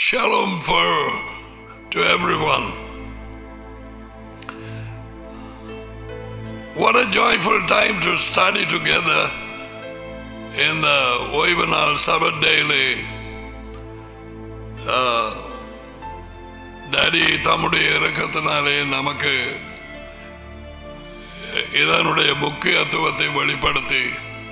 Shalom for to everyone. What a joyful time to study together in the Oivanal Sabbath daily. Daddy தம்முடைய இறக்கத்தினாலே நமக்கு இதனுடைய முக்கியத்துவத்தை வெளிப்படுத்தி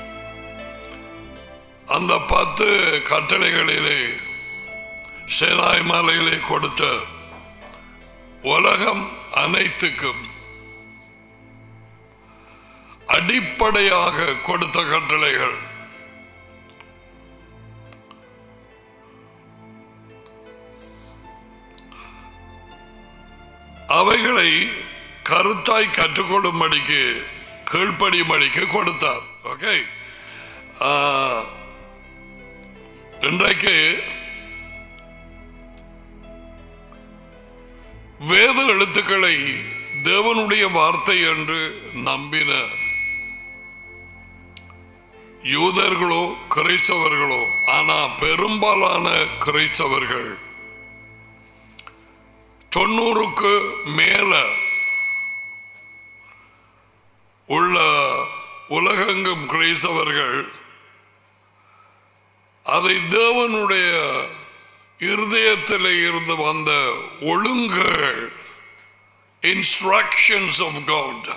அந்த பத்து கட்டளைகளிலே சேனாய் மலையிலே கொடுத்த உலகம் அனைத்துக்கும் அடிப்படையாக கொடுத்த கட்டளைகள் அவைகளை கருத்தாய் கற்றுக்கொள்ளும்படிக்கு கீழ்ப்படியும்படிக்கு கொடுத்தார் ஓகே இன்றைக்கு வேத எழுத்துக்களை தேவனுடைய வார்த்தை என்று நம்பின யூதர்களோ கிரைஸ்தவர்களோ ஆனா பெரும்பாலான கிரைஸ்தவர்கள் தொண்ணூறுக்கு மேல உள்ள உலகெங்கும் கிரைஸ்தவர்கள் அதை தேவனுடைய இருதயத்தில் இருந்து வந்த ஒழுங்குகள் இன்ஸ்ட்ரக்ஷன்ஸ் ஆஃப் கவுண்ட்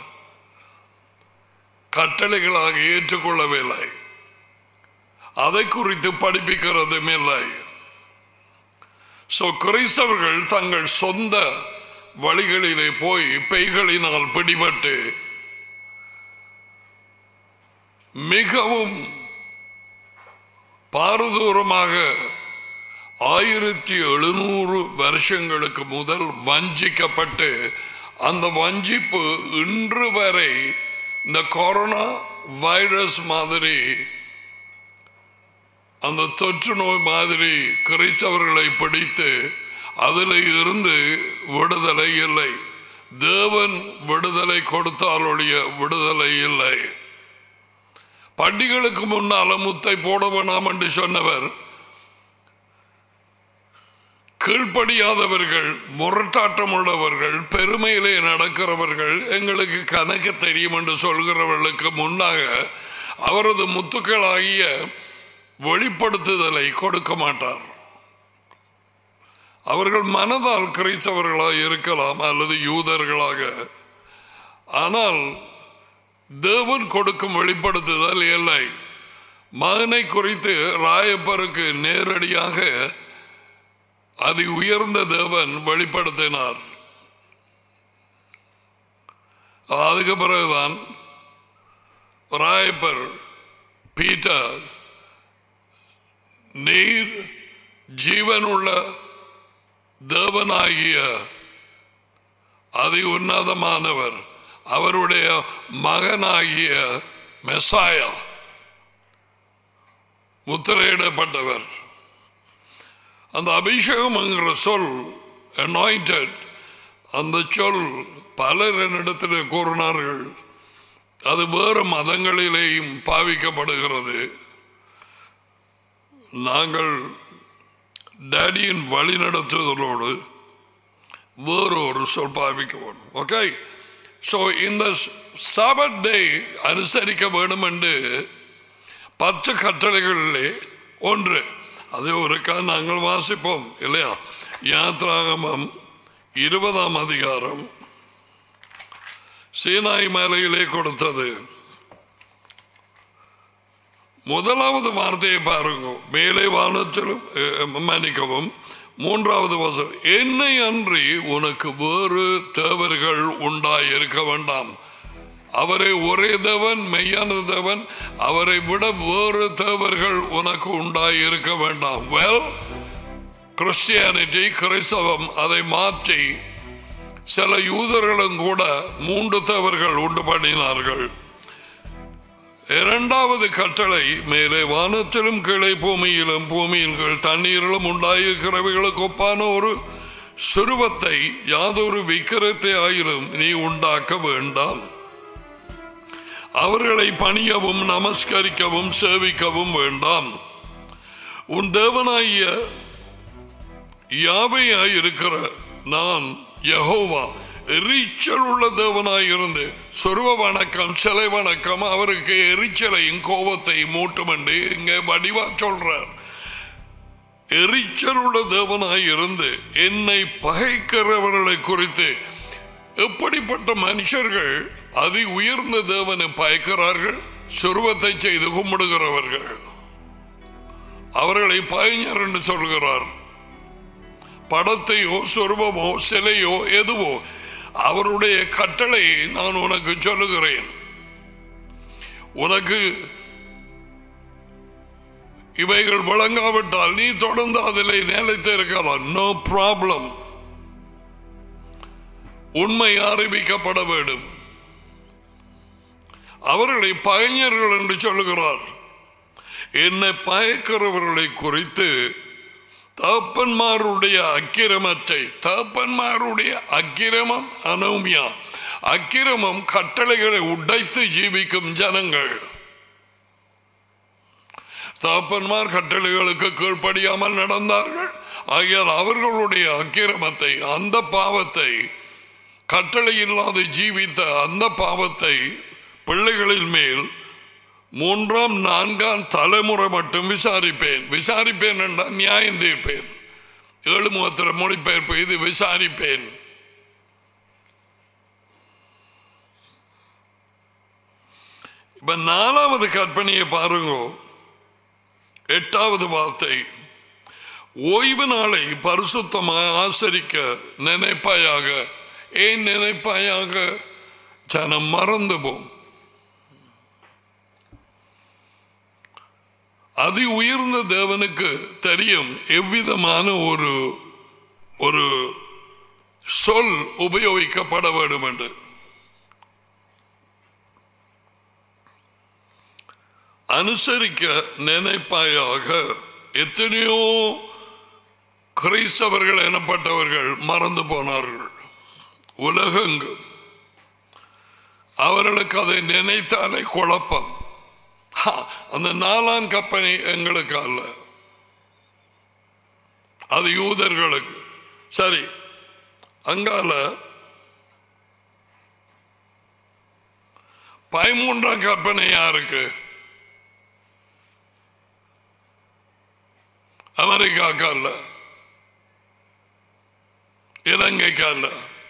கட்டளைகளாக ஏற்றுக்கொள்ளவில்லை அதை குறித்து படிப்பிக்கிறதும் இல்லை சோ கிறிஸ்தவர்கள் தங்கள் சொந்த வழிகளிலே போய் பெய்களினால் பிடிபட்டு மிகவும் பாரதூரமாக ஆயிரத்தி எழுநூறு வருஷங்களுக்கு முதல் வஞ்சிக்கப்பட்டு அந்த வஞ்சிப்பு இன்று வரை இந்த கொரோனா வைரஸ் மாதிரி அந்த தொற்று நோய் மாதிரி கிறிஸ்தவர்களை பிடித்து அதில் இருந்து விடுதலை இல்லை தேவன் விடுதலை கொடுத்தாலொழிய விடுதலை இல்லை பண்டிகளுக்கு முன்னால முத்தை போட வேணாம் என்று சொன்னவர் கீழ்ப்படியாதவர்கள் முரட்டாட்டம் உள்ளவர்கள் பெருமையிலே நடக்கிறவர்கள் எங்களுக்கு கணக்கு தெரியும் என்று சொல்கிறவர்களுக்கு முன்னாக அவரது முத்துக்களாகிய வெளிப்படுத்துதலை கொடுக்க மாட்டார் அவர்கள் மனதால் கிரைத்தவர்களாக இருக்கலாம் அல்லது யூதர்களாக ஆனால் தேவன் கொடுக்கும் வெளிப்படுத்துதல் இல்லை மகனை குறித்து ராயப்பருக்கு நேரடியாக அதி உயர்ந்த தேவன் வெளிப்படுத்தினார் அதுக்கு பிறகுதான் ராயப்பர் பீட்டர் நீர் ஜீவனுள்ள தேவனாகிய அதி உன்னதமானவர் அவருடைய மகனாகிய மெசாயா முத்திரையிடப்பட்டவர் அந்த அபிஷேகம் என்கிற சொல் அனாயிண்டட் அந்த சொல் பலர் என்னிடத்தில் கூறினார்கள் அது வேறு மதங்களிலேயும் பாவிக்கப்படுகிறது நாங்கள் டேடியின் வழி நடத்துதலோடு வேறு ஒரு சொல் பாவிக்க வேணும் ஓகே ஸோ இந்த சாபட் டே அனுசரிக்க வேண்டும் என்று பத்து கட்டளைகளிலே ஒன்று அது ஒருக்கா நாங்கள் வாசிப்போம் இல்லையா யாத்ராகமம் இருபதாம் அதிகாரம் சீனாய் மலையிலே கொடுத்தது முதலாவது வார்த்தையை பாருங்க மேலே வானத்திலும் மன்னிக்கவும் மூன்றாவது வசம் என்னை அன்றி உனக்கு வேறு தேவர்கள் உண்டாயிருக்க வேண்டாம் அவரை ஒரே தேவன் மெய்யான தேவன் அவரை விட வேறு தேவர்கள் உனக்கு உண்டாயிருக்க வேண்டாம் வெல் கிறிஸ்டியானிட்டி கிறிஸ்தவம் அதை மாற்றி சில யூதர்களும் கூட மூன்று தேவர்கள் உண்டு பண்ணினார்கள் இரண்டாவது கட்டளை மேலே வானத்திலும் கீழே பூமியிலும் பூமியின் கீழ் தண்ணீரிலும் உண்டாயிருக்கிறவைகளுக்கு ஒப்பான ஒரு சுருவத்தை யாதொரு விக்கிரத்தை ஆயிலும் நீ உண்டாக்க வேண்டாம் அவர்களை பணியவும் நமஸ்கரிக்கவும் சேவிக்கவும் வேண்டாம் உன் தேவனாகிய யாவையாய் இருக்கிற நான் யெகோவா எரிச்சல் உள்ள தேவனாய் இருந்து சொருவ வணக்கம் சிலை வணக்கம் அவருக்கு எரிச்சலையும் கோபத்தையும் மூட்டும் என்று இங்க வடிவா சொல்றார் எரிச்சல் உள்ள தேவனாய் இருந்து என்னை பகைக்கிறவர்களை குறித்து எப்படிப்பட்ட மனுஷர்கள் அதி உயர்ந்த தேவனை பயக்கிறார்கள் சுருவத்தை செய்து கும்பிடுகிறவர்கள் அவர்களை பயஞர் என்று சொல்கிறார் படத்தையோ சொருபமோ சிலையோ எதுவோ அவருடைய கட்டளையை நான் உனக்கு சொல்லுகிறேன் உனக்கு இவைகள் வழங்காவிட்டால் நீ தொடர்ந்து அதில் நிலைத்து இருக்கலாம் நோ ப்ராப்ளம் உண்மை அறிவிக்கப்பட வேண்டும் அவர்களை பயஞர்கள் என்று சொல்லுகிறார் என்னை பயக்கிறவர்களை குறித்து தகப்பன்மாருடைய அக்கிரமத்தை தகப்பன்மாருடைய அக்கிரமம் அனௌமியா அக்கிரமம் கட்டளைகளை உடைத்து ஜீவிக்கும் ஜனங்கள் தகப்பன்மார் கட்டளைகளுக்கு கீழ்ப்படியாமல் நடந்தார்கள் ஆகியால் அவர்களுடைய அக்கிரமத்தை அந்த பாவத்தை கட்டளை இல்லாது ஜீவித்த அந்த பாவத்தை பிள்ளைகளின் மேல் மூன்றாம் நான்காம் தலைமுறை மட்டும் விசாரிப்பேன் விசாரிப்பேன் என்றால் நியாயம் தீர்ப்பேன் ஏழு முகத்திர மொழிபெயர்ப்பு இது விசாரிப்பேன் இப்ப நாலாவது கற்பனையை பாருங்க எட்டாவது வார்த்தை ஓய்வு நாளை பரிசுத்தமாக ஆசரிக்க நினைப்பாயாக ஏன் நினைப்பாயாக ஜனம் மறந்து போம் அதி உயர்ந்த தேவனுக்கு தெரியும் எவ்விதமான ஒரு ஒரு சொல் உபயோகிக்கப்பட வேண்டும் என்று அனுசரிக்க நினைப்பாயாக எத்தனையோ கிறிஸ்தவர்கள் எனப்பட்டவர்கள் மறந்து போனார்கள் உலகெங்கும் அவர்களுக்கு அதை நினைத்தாலே குழப்பம் ஹா, அந்த நாலாம் கப்பனி எங்களுக்கு அல்ல அது யூதர்களுக்கு சரி அங்கால பதிமூன்றாம் கற்பனை யாருக்கு அமெரிக்காக்கு அல்ல இலங்கைக்கு அல்ல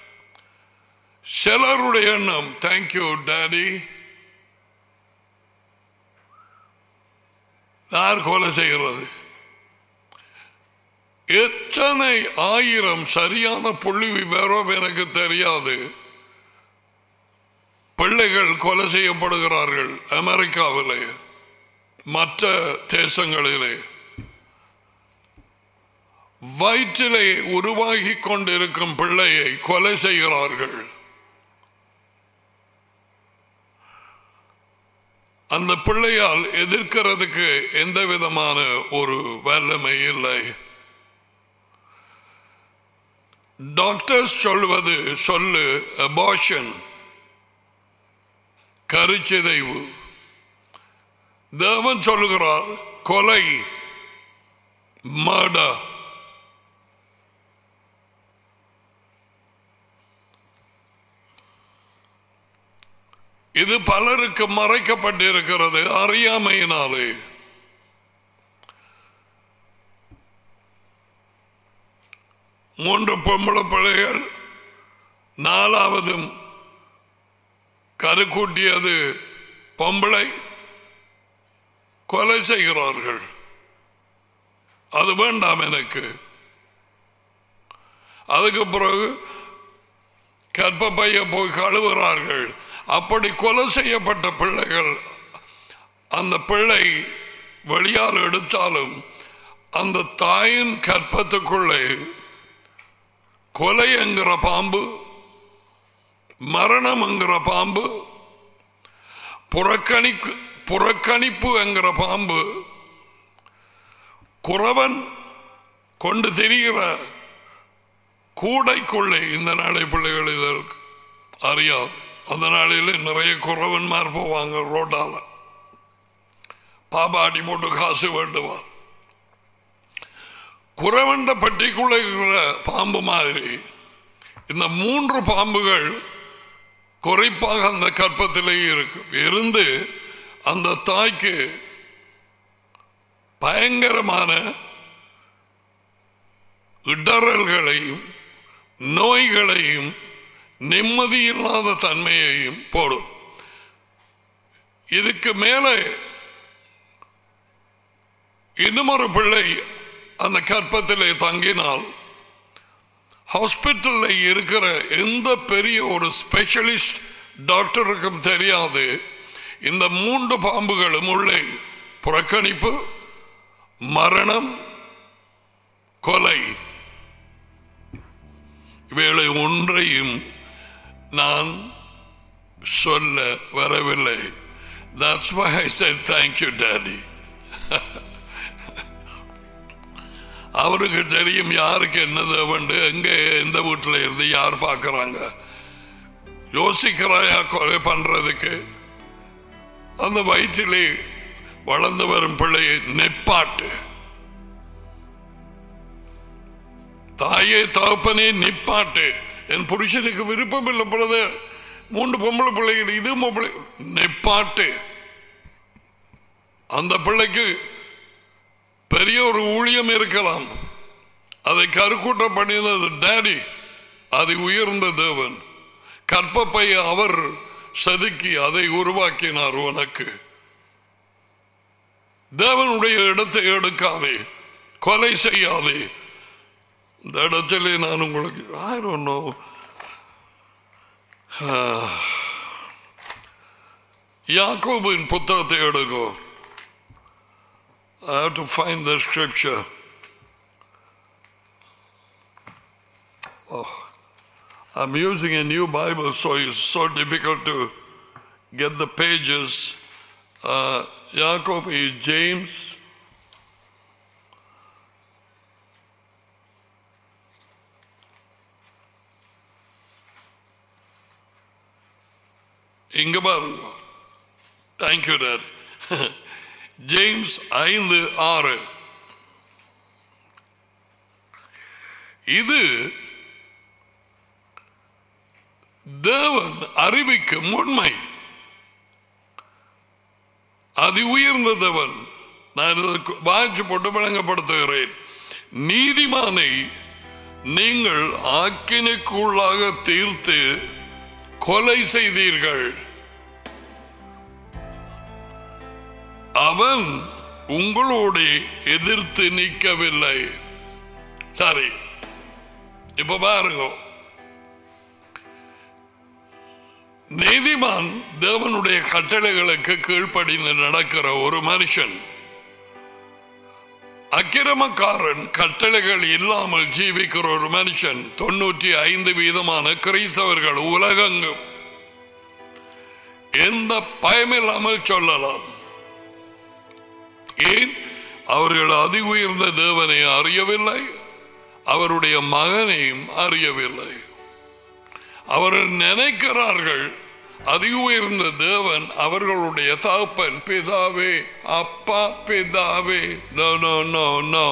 சிலருடைய எண்ணம் தேங்க்யூ டாடி யார் கொலை செய்கிறது எத்தனை ஆயிரம் சரியான புள்ளி விவரம் எனக்கு தெரியாது பிள்ளைகள் கொலை செய்யப்படுகிறார்கள் அமெரிக்காவிலே மற்ற தேசங்களிலே வயிற்றிலே உருவாகி கொண்டிருக்கும் பிள்ளையை கொலை செய்கிறார்கள் அந்த பிள்ளையால் எதிர்க்கிறதுக்கு எந்த விதமான ஒரு வல்லமை இல்லை டாக்டர்ஸ் சொல்வது சொல்லு அபார்ஷன் கருச்சிதைவு தேவன் சொல்லுகிறார் கொலை மர்டர் இது பலருக்கு மறைக்கப்பட்டிருக்கிறது அறியாமையினாலே மூன்று பொம்பளை பிள்ளைகள் நாலாவதும் கருக்கூட்டியது பொம்பளை கொலை செய்கிறார்கள் அது வேண்டாம் எனக்கு அதுக்கு பிறகு கற்பப்பைய போய் கழுவுகிறார்கள் அப்படி கொலை செய்யப்பட்ட பிள்ளைகள் அந்த பிள்ளை வெளியால் எடுத்தாலும் அந்த தாயின் கற்பத்துக்குள்ளே கொலை என்கிற பாம்பு மரணம் என்கிற பாம்பு புறக்கணிப்பு புறக்கணிப்பு என்கிற பாம்பு குறவன் கொண்டு திரிகிற கூடைக்குள்ளே இந்த நாளை பிள்ளைகள் இதற்கு அறியாது அந்த நாளில் நிறைய குறவன்மார் போவாங்க ரோட்டால பாபாடி போட்டு காசு வேண்டுவார் குறவண்ட பட்டிக்குள்ள இருக்கிற பாம்பு மாதிரி இந்த மூன்று பாம்புகள் குறைப்பாக அந்த கற்பத்திலே இருக்கு இருந்து அந்த தாய்க்கு பயங்கரமான இடறல்களையும் நோய்களையும் நிம்மதியில்லாத தன்மையையும் போடும் இதுக்கு மேலே இன்னும் ஒரு பிள்ளை அந்த கற்பத்திலே தங்கினால் ஹாஸ்பிட்டலில் இருக்கிற எந்த பெரிய ஒரு ஸ்பெஷலிஸ்ட் டாக்டருக்கும் தெரியாது இந்த மூன்று பாம்புகளும் உள்ளே புறக்கணிப்பு மரணம் கொலை இவைகளை ஒன்றையும் நான் சொல்ல வரவில்லை That's why I said thank you, Daddy. அவருக்கு தெரியும் யாருக்கு என்ன தேவண்டு எங்க எந்த வீட்டில் இருந்து யார் பார்க்கறாங்க யோசிக்கிறாயா கொலை பண்றதுக்கு அந்த வயிற்றிலே வளர்ந்து வரும் பிள்ளையை நெப்பாட்டு தாயே தகப்பனே நிப்பாட்டு என் புருஷனுக்கு விருப்பம் இல்லை பொழுது மூன்று பொம்பளை பிள்ளைகள் இது பொம்பளை நிப்பாட்டு அந்த பிள்ளைக்கு பெரிய ஒரு ஊழியம் இருக்கலாம் அதை கருக்கூட்ட பண்ணினது டேடி அது உயர்ந்த தேவன் கற்பப்பை அவர் செதுக்கி அதை உருவாக்கினார் உனக்கு தேவனுடைய இடத்தை எடுக்காதே கொலை செய்யாதே இந்த இடத்திலே நான் உங்களுக்கு I don't know. யாக்கோபின் புத்தகத்தை எடுங்கோ I have to find the scripture. Oh, I'm using a new Bible, so it's so difficult to get the pages. Uh, Jacob is James. இங்க பாருங்க தேங்க்யூ டாட் ஜேம்ஸ் ஐந்து ஆறு இது தேவன் அறிவிக்கும் உண்மை அதி உயர்ந்த தேவன் நான் இதற்கு வாய்ச்சி போட்டு விளங்கப்படுத்துகிறேன் நீதிமானை நீங்கள் ஆக்கினைக்குள்ளாக தீர்த்து கொலை செய்தீர்கள் அவன் உங்களோடு எதிர்த்து நிற்கவில்லை சரி இப்ப பாருங்க நீதிமான் தேவனுடைய கட்டளைகளுக்கு கீழ்ப்படிந்து நடக்கிற ஒரு மனுஷன் அக்கிரமக்காரன் கட்டளைகள் இல்லாமல் ஜீவிக்கிற ஒரு மனுஷன் தொண்ணூற்றி ஐந்து வீதமான கிறிஸ்தவர்கள் உலகங்கும் எந்த பயமில்லாமல் சொல்லலாம் ஏன் அவர்கள் அதி உயர்ந்த தேவனை அறியவில்லை அவருடைய மகனையும் அறியவில்லை அவர்கள் நினைக்கிறார்கள் அதி உயர்ந்த தேவன் அவர்களுடைய தகப்பன் பிதாவே அப்பா பிதாவே நோ நோ நோ நோ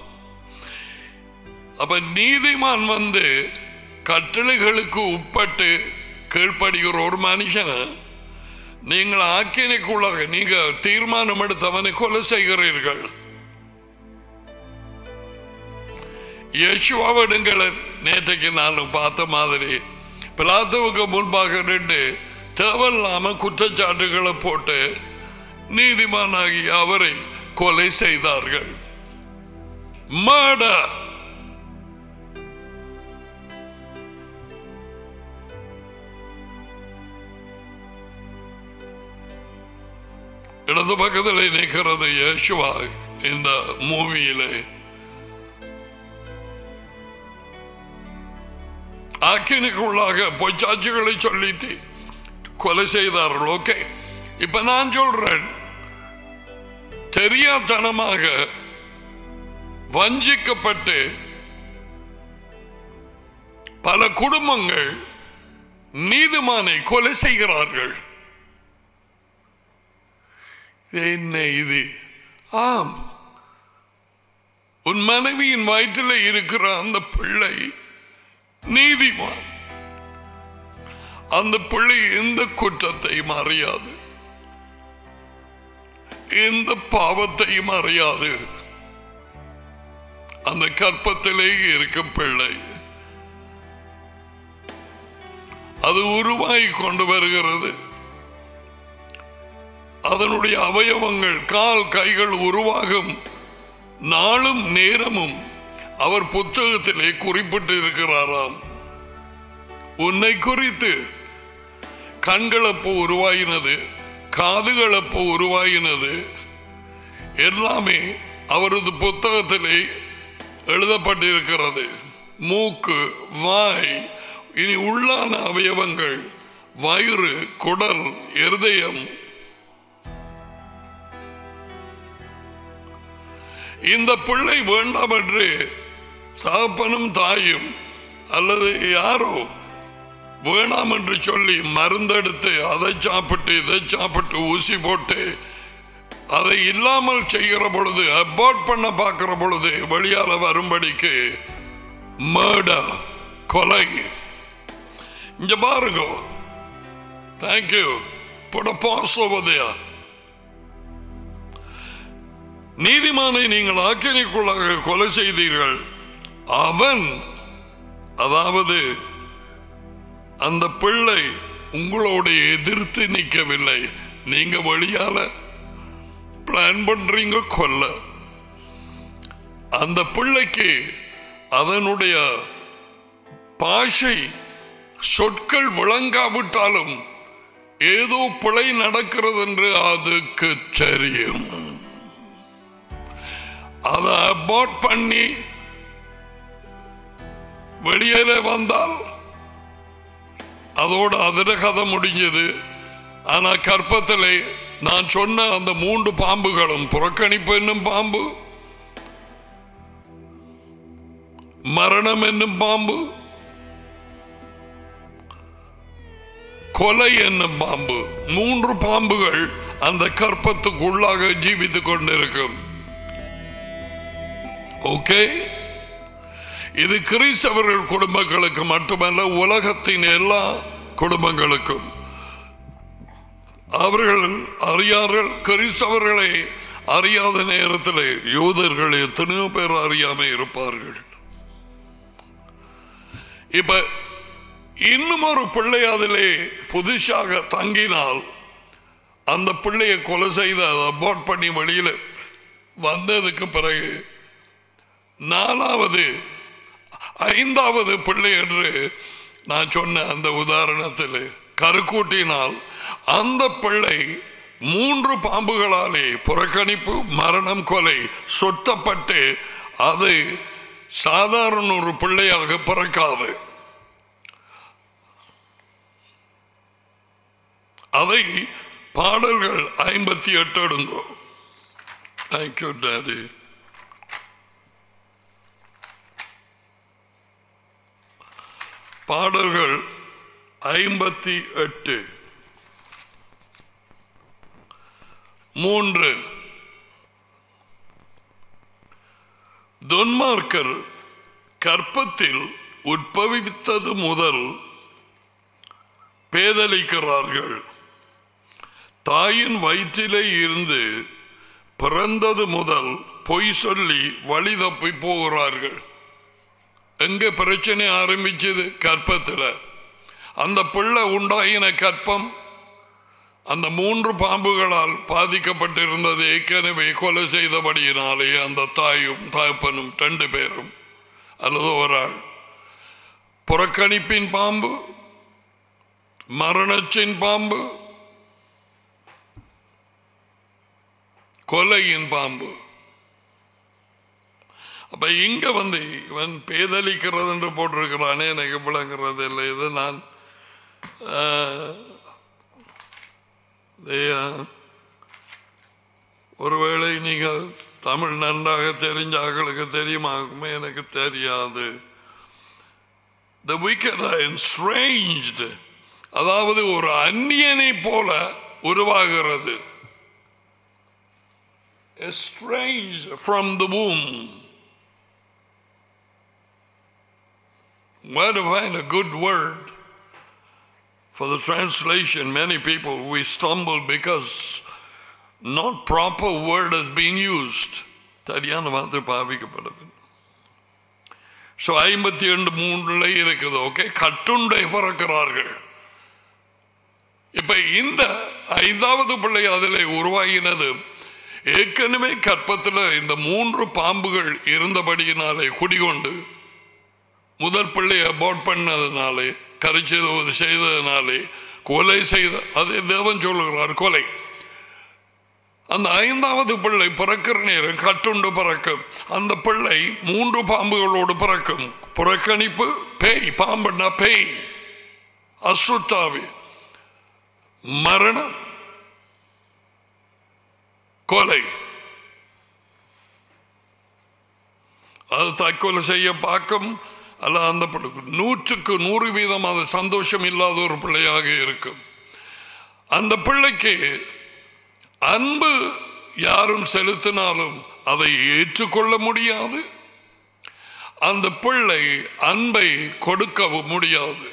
அப்ப நீதிமான் வந்து கட்டளைகளுக்கு உட்பட்டு கீழ்ப்படுகிற ஒரு மனுஷனை நீங்கள் ஆக்கினைக்குள்ளாக நீங்க தீர்மானம் எடுத்து அவனை கொலை செய்கிறீர்கள் யேசுவாவிடுங்களை நேற்றைக்கு நான் பார்த்த மாதிரி பிலாத்துவுக்கு முன்பாக நின்று தேவையில்லாம குற்றச்சாட்டுகளை போட்டு நீதிமானாகி அவரை கொலை செய்தார்கள் மர்டர் இடது பக்கத்தில் நிற்கிறது யேசுவா இந்த மூவியிலே ஆக்கினுக்குள்ளாக பொச்சாட்சிகளை சொல்லி தி- கொலை செய்தார்கள் ஓகே இப்ப நான் சொல்றேன் தெரியாதனமாக வஞ்சிக்கப்பட்டு பல குடும்பங்கள் நீதிமானை கொலை செய்கிறார்கள் என்ன இது ஆம் உன் மனைவியின் வயிற்றில் இருக்கிற அந்த பிள்ளை நீதிமான் அந்த பிள்ளை எந்த குற்றத்தையும் அறியாது எந்த பாவத்தையும் அறியாது அந்த கற்பத்திலே இருக்கும் பிள்ளை அது உருவாகி கொண்டு வருகிறது அதனுடைய அவயவங்கள் கால் கைகள் உருவாகும் நாளும் நேரமும் அவர் புத்தகத்திலே குறிப்பிட்டு இருக்கிறாராம் உன்னை குறித்து கண்களப்போ உருவாயினது காதுகளப்போ உருவாயினது எல்லாமே அவரது புத்தகத்திலே எழுதப்பட்டிருக்கிறது மூக்கு வாய் இனி உள்ளான அவயவங்கள் வயிறு குடல் இருதயம் இந்த பிள்ளை வேண்டாம் என்று தகப்பனும் தாயும் அல்லது யாரோ வேணாம் என்று சொல்லி மருந்தெடுத்து அதை சாப்பிட்டு இதை சாப்பிட்டு ஊசி போட்டு அதை இல்லாமல் செய்கிற பொழுது அபார்ட் பண்ண பார்க்கிற பொழுது வெளியால வரும்படிக்கு மர்டர் கொலை இங்க பாருங்க தேங்க்யூ புட பாஸ் ஓவதையா நீதிமானை நீங்கள் ஆக்கினைக்குள்ளாக கொலை செய்தீர்கள் அவன் அதாவது அந்த பிள்ளை உங்களோட எதிர்த்து நிற்கவில்லை நீங்க வழியால பிளான் பண்றீங்க கொல்ல அந்த பிள்ளைக்கு அதனுடைய பாஷை சொற்கள் விளங்காவிட்டாலும் ஏதோ பிழை நடக்கிறது என்று அதுக்கு தெரியும் அதை அபார்ட் பண்ணி வெளியேற வந்தால் அதோட அதிர கதை முடிஞ்சது ஆனா கற்பத்திலே நான் சொன்ன அந்த மூன்று பாம்புகளும் புறக்கணிப்பு என்னும் பாம்பு மரணம் என்னும் பாம்பு கொலை என்னும் பாம்பு மூன்று பாம்புகள் அந்த கற்பத்துக்குள்ளாக ஜீவித்துக் கொண்டிருக்கும் ஓகே இது கிறிஸ்தவர்கள் குடும்பங்களுக்கு மட்டுமல்ல உலகத்தின் எல்லா குடும்பங்களுக்கும் அவர்கள் அறியார்கள் கிறிஸ்தவர்களை அறியாத நேரத்தில் யூதர்கள் எத்தனையோ பேர் அறியாம இருப்பார்கள் இப்ப இன்னும் ஒரு பிள்ளை அதிலே புதுசாக தங்கினால் அந்த பிள்ளையை கொலை செய்து அதை அபார்ட் பண்ணி வெளியில வந்ததுக்கு பிறகு நாலாவது ஐந்தாவது பிள்ளை என்று நான் சொன்ன அந்த உதாரணத்தில் கருக்கூட்டினால் அந்த பிள்ளை மூன்று பாம்புகளாலே புறக்கணிப்பு மரணம் கொலை சொத்தப்பட்டு அது சாதாரண ஒரு பிள்ளையாக பிறக்காது அதை பாடல்கள் ஐம்பத்தி எட்டு எடுங்கோ தேங்க்யூ டாடி பாடல்கள் ஐம்பத்தி எட்டு மூன்று துன்மார்க்கர் கற்பத்தில் உட்பவித்தது முதல் பேதலிக்கிறார்கள் தாயின் வயிற்றிலே இருந்து பிறந்தது முதல் பொய் சொல்லி வழி தப்பி போகிறார்கள் எங்க பிரச்சனை ஆரம்பிச்சது கற்பத்தில் அந்த பிள்ளை உண்டாயின கற்பம் அந்த மூன்று பாம்புகளால் பாதிக்கப்பட்டிருந்தது ஏற்கனவே கொலை செய்தபடியினாலே அந்த தாயும் தகப்பனும் ரெண்டு பேரும் அல்லது ஒரு ஆள் புறக்கணிப்பின் பாம்பு மரணத்தின் பாம்பு கொலையின் பாம்பு அப்ப இங்க வந்து இவன் பேதலிக்கிறது என்று போட்டிருக்கிறானே எனக்கு விளங்குறது இல்லை இது நான் ஆஹ், இது, ஒருவேளை நீங்கள் தமிழ் நன்றாக தெரிஞ்ச ஆட்களுக்கு தெரியுமாக்குமே எனக்கு தெரியாது The wicked are estranged அதாவது ஒரு அந்நியனை போல உருவாகிறது estranged from the womb where to find a good word for the translation many people we stumble because not proper word has been used சரியான வார்த்தை பாவிக்கப்படவில்லை ஸோ ஐம்பத்தி ரெண்டு மூன்றுல இருக்குது ஓகே கட்டுண்டை பிறக்கிறார்கள் இப்ப இந்த ஐந்தாவது பிள்ளை அதில் உருவாகினது ஏற்கனவே கற்பத்தில் இந்த மூன்று பாம்புகள் இருந்தபடியினாலே குடிகொண்டு முதல் பிள்ளையை அபார்ட் பண்ணதுனாலே கரைச்சது செய்ததுனாலே கொலை செய்த அது தேவன் சொல்லுகிறார் கொலை அந்த ஐந்தாவது பிள்ளை பிறக்கிற நேரம் கட்டுண்டு பிறக்கும் அந்த பிள்ளை மூன்று பாம்புகளோடு பிறக்கும் புறக்கணிப்பு பேய் பாம்புன்னா பேய் அசுத்தாவி மரணம் கொலை அது தற்கொலை செய்ய பார்க்கும் அல்ல அந்த பிள்ளை நூற்றுக்கு நூறு வீதம் அது சந்தோஷம் இல்லாத ஒரு பிள்ளையாக இருக்கும் அந்த பிள்ளைக்கு அன்பு யாரும் செலுத்தினாலும் அதை ஏற்றுக்கொள்ள முடியாது அந்த பிள்ளை அன்பை கொடுக்கவும் முடியாது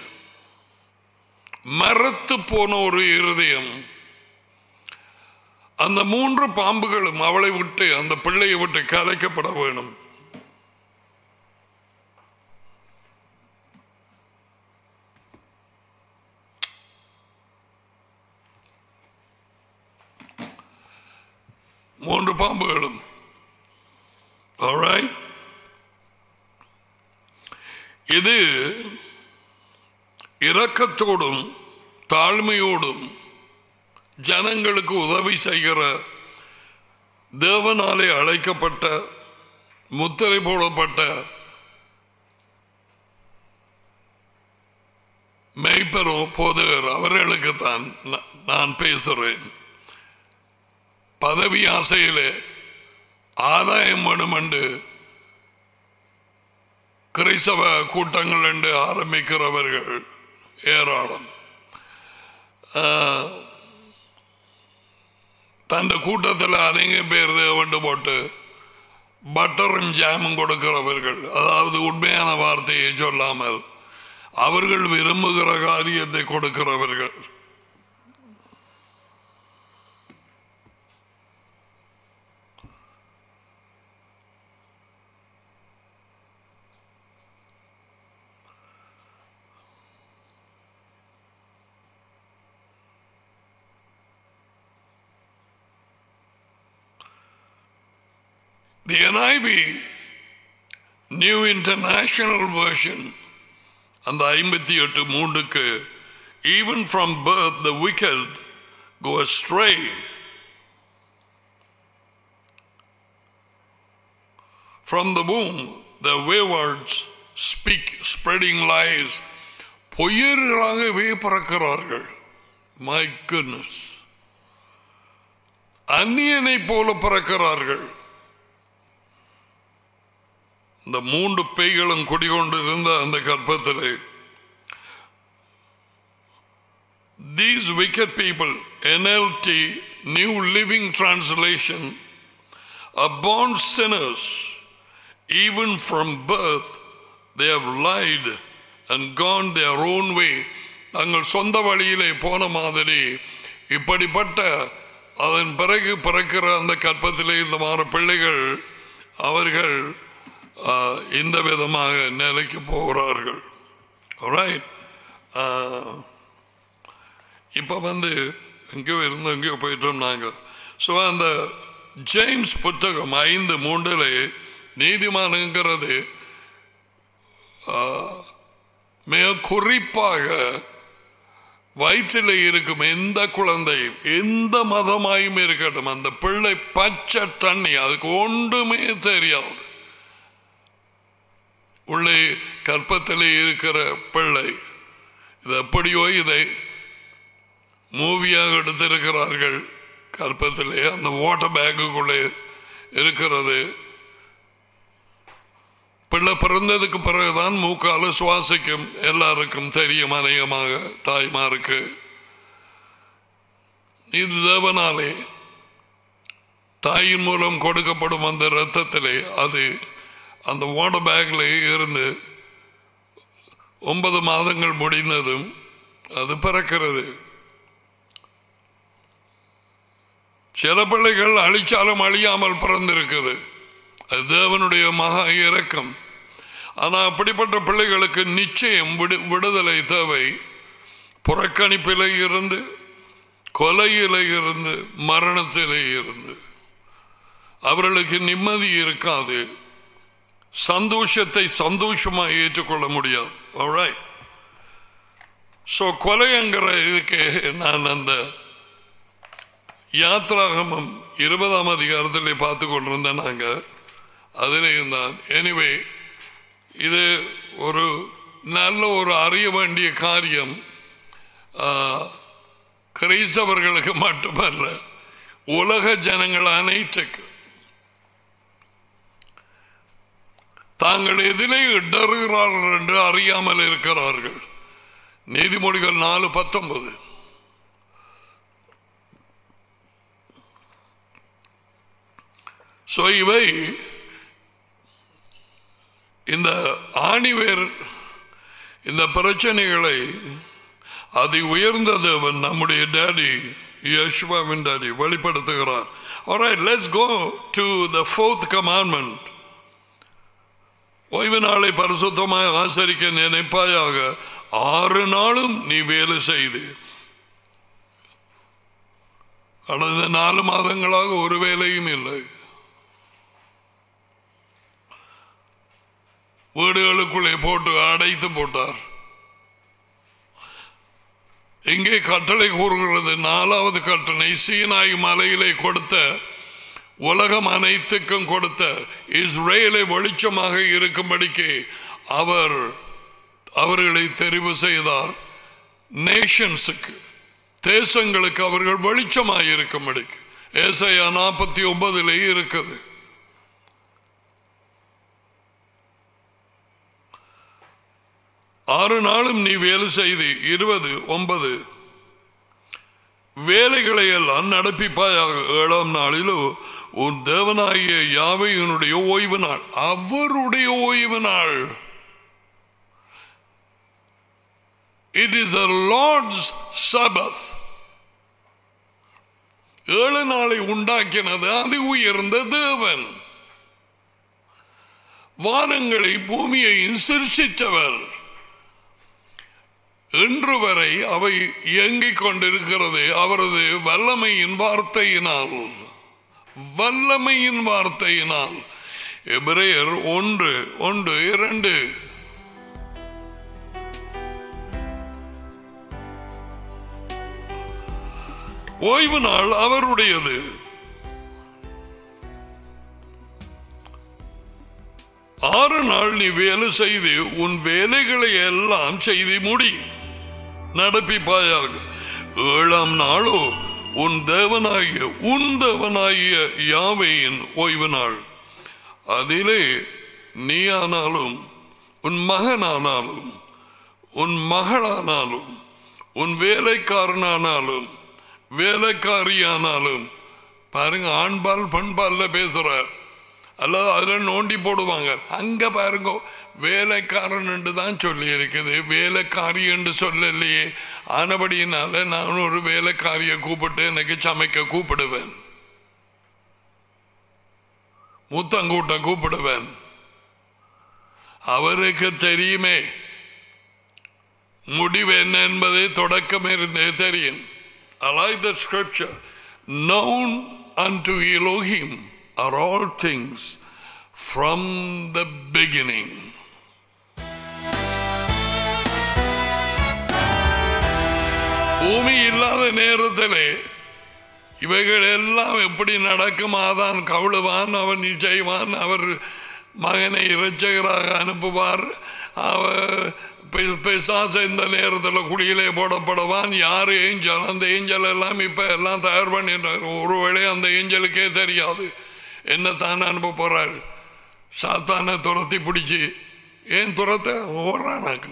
மரத்து போன ஒரு இருதயம் அந்த மூன்று பாம்புகளும் அவளை விட்டு அந்த பிள்ளையை விட்டு கலைக்கப்பட வேணும் மூன்று பாம்புகளும் Alright? இது இரக்கத்தோடும் தாழ்மையோடும் ஜனங்களுக்கு உதவி செய்கிற தேவனாலே அழைக்கப்பட்ட முத்திரை போடப்பட்ட மெய்ப்பரோ போதகர் அவர்களுக்குத்தான் நா- நான் பேசுகிறேன் பதவி ஆசையிலே ஆதாயம் வேணும் என்று கிறிஸ்தவ கூட்டங்கள் என்று ஆரம்பிக்கிறவர்கள் ஏராளம் ஆஹ், தந்த கூட்டத்தில் அநேக பேர் தேவண்டு போட்டு பட்டரும் ஜாமும் கொடுக்கிறவர்கள் அதாவது உண்மையான வார்த்தையை சொல்லாமல் அவர்கள் விரும்புகிற காரியத்தை கொடுக்கிறவர்கள் The NIV New International Version அந்த ஐம்பத்தி எட்டு மூன்றுக்கு even from birth the wicked go astray from the womb the waywards speak spreading lies பொய்யர்களாகவே பிறக்கிறார்கள் my goodness அந்நியனை போல பிறக்கிறார்கள் இந்த மூன்று பேய்களும் குடிகொண்டிருந்த அந்த கற்பத்திலே These wicked people, NLT, New Living Translation, are born sinners. Even from birth, they have lied and gone their own way. தங்கள் சொந்த வழியிலே போன மாதிரி இப்படிப்பட்ட அதன் பிறகு பிறக்கிற அந்த கற்பத்திலே இந்த மாதிரி பிள்ளைகள் அவர்கள் ஆஹ், இந்த விதமாக நிலைக்கு போகிறார்கள் Alright? ஆஹ், இப்போ வந்து எங்கேயோ இருந்தோம் எங்கேயோ போயிட்டோம் நாங்கள் ஸோ அந்த ஜேம்ஸ் புத்தகம் ஐந்து மூன்றில் நீதிமானுங்கிறது ஆஹ், மிக குறிப்பாக வயிற்றில் இருக்கும் எந்த குழந்தை எந்த மதமாயும் இருக்கட்டும் அந்த பிள்ளை பச்சை தண்ணி அதுக்கு ஒன்றுமே தெரியாது உள்ளே கற்பத்திலே இருக்கிற பிள்ளை இது எப்படியோ இதை மூவியாக எடுத்திருக்கிறார்கள் கற்பத்திலே அந்த வாட்டர் பேக்குக்குள்ளே இருக்கிறது பிள்ளை பிறந்ததுக்கு பிறகுதான் மூக்கால சுவாசிக்கும் எல்லாருக்கும் தெரியும் அநேகமாக தாய்மாருக்கு இது தேவனாலே தாயின் மூலம் கொடுக்கப்படும் அந்த இரத்தத்திலே அது அந்த வாட்டர் பேக்ல இருந்து ஒன்பது மாதங்கள் முடிந்ததும் அது பிறக்கிறது சில பிள்ளைகள் அழிச்சாலும் அழியாமல் பிறந்திருக்குது அது தேவனுடைய மகா இரக்கம் ஆனால் அப்படிப்பட்ட பிள்ளைகளுக்கு நிச்சயம் விடு விடுதலை தேவை புறக்கணிப்பிலே இருந்து கொலையிலே இருந்து மரணத்திலே இருந்து அவர்களுக்கு நிம்மதி இருக்காது சந்தோஷத்தை சந்தோஷமாக ஏற்றுக்கொள்ள முடியாது alright ஸோ கொலைங்கிற இதுக்கு நான் அந்த யாத்ராகமம் இருபதாம் அதிகாரத்திலே பார்த்து கொண்டிருந்தேன் நாங்கள் அதிலே இருந்தான் எனிவே இது ஒரு நல்ல ஒரு அறிய வேண்டிய காரியம் ஆ, கிறிஸ்தவர்களுக்கு மட்டுமல்ல உலக ஜனங்கள் அனைத்துக்கு தாங்கள் எதிலே இடறுகிறார்கள் என்று அறியாமல் இருக்கிறார்கள் நீதிமொழிகள் நாலு பத்தொன்பது ஸோ இவை இந்த ஆணிவேர் இந்த பிரச்சனைகளை அதி உயர்ந்த தேவன் நம்முடைய டேடி யஷ்வாவின் டேடி வெளிப்படுத்துகிறார் Alright, let's go to the fourth commandment. ஓய்வு நாளை பரிசுத்தமாய் ஆசரிக்க நினைப்பாயாக ஆறு நாளும் நீ வேலை செய்து கடந்த நாலு மாதங்களாக ஒரு வேலையும் இல்லை வீடுகளுக்குள்ளே போட்டு அடைத்து போட்டார் எங்கே கட்டளை கூறுகிறது நாலாவது கட்டளை சீனாய் மலையிலே கொடுத்த உலகம் அனைத்துக்கும் கொடுத்த இஸ்ரேலை வெளிச்சமாக இருக்கும்படிக்கு அவர் அவர்களை தெரிவு செய்தார் நேஷன்ஸுக்கு தேசங்களுக்கு அவர்கள் வெளிச்சமாக இருக்கும்படிக்கு ஏசையா நாற்பத்தி ஒன்பதுல இருக்குது ஆறு நாளும் நீ வேலை செய்து இருபது ஒன்பது வேலைகளை எல்லாம் நடப்பிப்பாயாக ஏழாம் நாளிலோ உன் தேவனாகிய யாவையினுடைய ஓய்வு நாள் அவருடைய ஓய்வு நாள் it is a Lord's Sabbath ஏழு நாளை உண்டாக்கினது அது உயர்ந்த தேவன் வானங்களை பூமியையும் சிருஷித்தவர் இன்று வரை அவை இயங்கிக் கொண்டிருக்கிறது அவரது வல்லமையின் வார்த்தையினால் வல்லமையின் வார்த்தையினால் எபிரேயர் ஒன்று ஒன்று இரண்டு ஓய்வு நாள் அவருடையது ஆறு நாள் நீ வேலை செய்து உன் வேலைகளை எல்லாம் செய்து முடி நடப்பிப்பாயாக ஏழாம் நாளோ உன் தேவனாகிய உன் தேவனாகிய யாவையின் ஓய்வு நாள் அதிலே நீ ஆனாலும் உன் மகனானாலும் உன் மகளானாலும் உன் வேலைக்காரனானாலும் வேலைக்காரியானாலும் பாருங்க ஆண்பால் பெண்பால்ல பேசுறார் அல்லது அதில் நோண்டி போடுவாங்க அங்க பாருங்க வேலைக்காரன் என்று தான் சொல்லி இருக்குது வேலைக்காரி என்று சொல்லலையே ஆனபடியினால நான் ஒரு வேலைக்காரியை கூப்பிட்டு எனக்கு சமைக்க கூப்பிடுவேன் முத்தங்கூட்ட கூப்பிடுவேன் அவருக்கு தெரியுமே முடிவு என்ன என்பதை தொடக்கம் இருந்தே தெரியும் I like that scripture. Known unto Elohim are all things from the beginning. பூமி இல்லாத நேரத்திலே இவைகள் எல்லாம் எப்படி நடக்கும் ஆதான் கவுளுவான் அவன் செய்வான் அவர் மகனை இறைச்சகராக அனுப்புவார் அவர் பி- பிசாச இந்த நேரத்தில் குடியிலே போடப்படுவான் யார் ஏஞ்சல் அந்த ஏஞ்சல் எல்லாம் இப்போ எல்லாம் தயார் பண்ணிடுறாரு ஒருவேளை அந்த ஏஞ்சலுக்கே தெரியாது என்ன தான் அனுப்ப போறார் சாத்தானை துரத்தி பிடிச்சி ஏன் துரத்த ஓடுறானாக்கு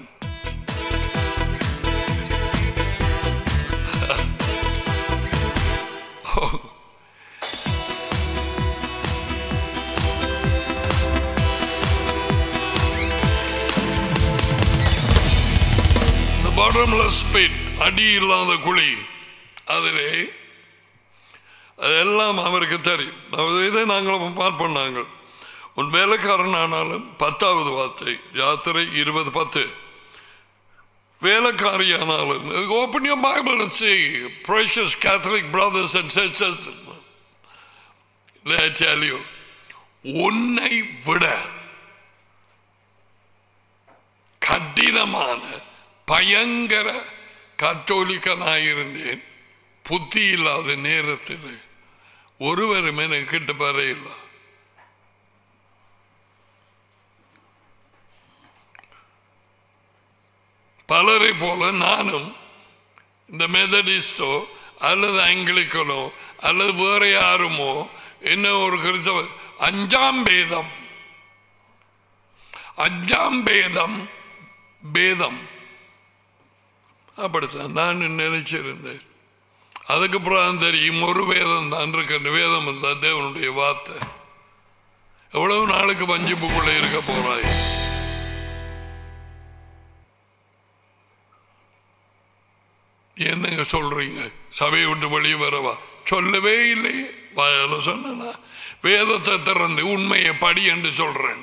பாடம்லெஸ் பிட் அடி இல்லாத குழி அதிலே அதெல்லாம் அவருக்கு தெரியும் அதாவது இதை நாங்கள் பார்ப்போம் நாங்கள் உன் வேலைக்காரன் ஆனாலும் பத்தாவது வார்த்தை யாத்திரை இருபது பத்து வேலைக்காரியானாலும் open your Bible and see precious Catholic brothers and sisters let I tell you உன்னை விட கடினமான பயங்கர கத்தோலிக்கனாயிருந்தேன் புத்தி இல்லாத நேரத்தில் ஒருவரும் எனக்கு கிட்ட வரையில்லை பலரை போல நானும் இந்த மெதடிஸ்டோ அல்லது ஆங்கிலிக்கனோ அல்லது வேற யாருமோ என்ன ஒரு கிறிஸ்தவ அஞ்சாம் பேதம் அஞ்சாம் பேதம் பேதம் அப்படித்தான் நான் நினைச்சிருந்தேன் அதுக்கு அப்புறம் தெரியும் ஒரு வேதம் தான் இருக்க வேதம் தான் தேவனுடைய வார்த்தை எவ்வளவு நாளுக்கு வஞ்சிப்புக்குள்ள இருக்க போறாய் என்னங்க சொல்றீங்க சபையை விட்டு வெளியே வரவா சொல்லவே இல்லையே வாயால சொன்னா வேதத்தை திறந்து உண்மையை படி என்று சொல்றேன்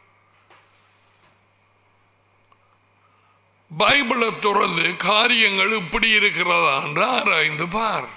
பைபிளை திறந்து காரியங்கள் இப்படி இருக்கிறதா என்று ஆராய்ந்து பார்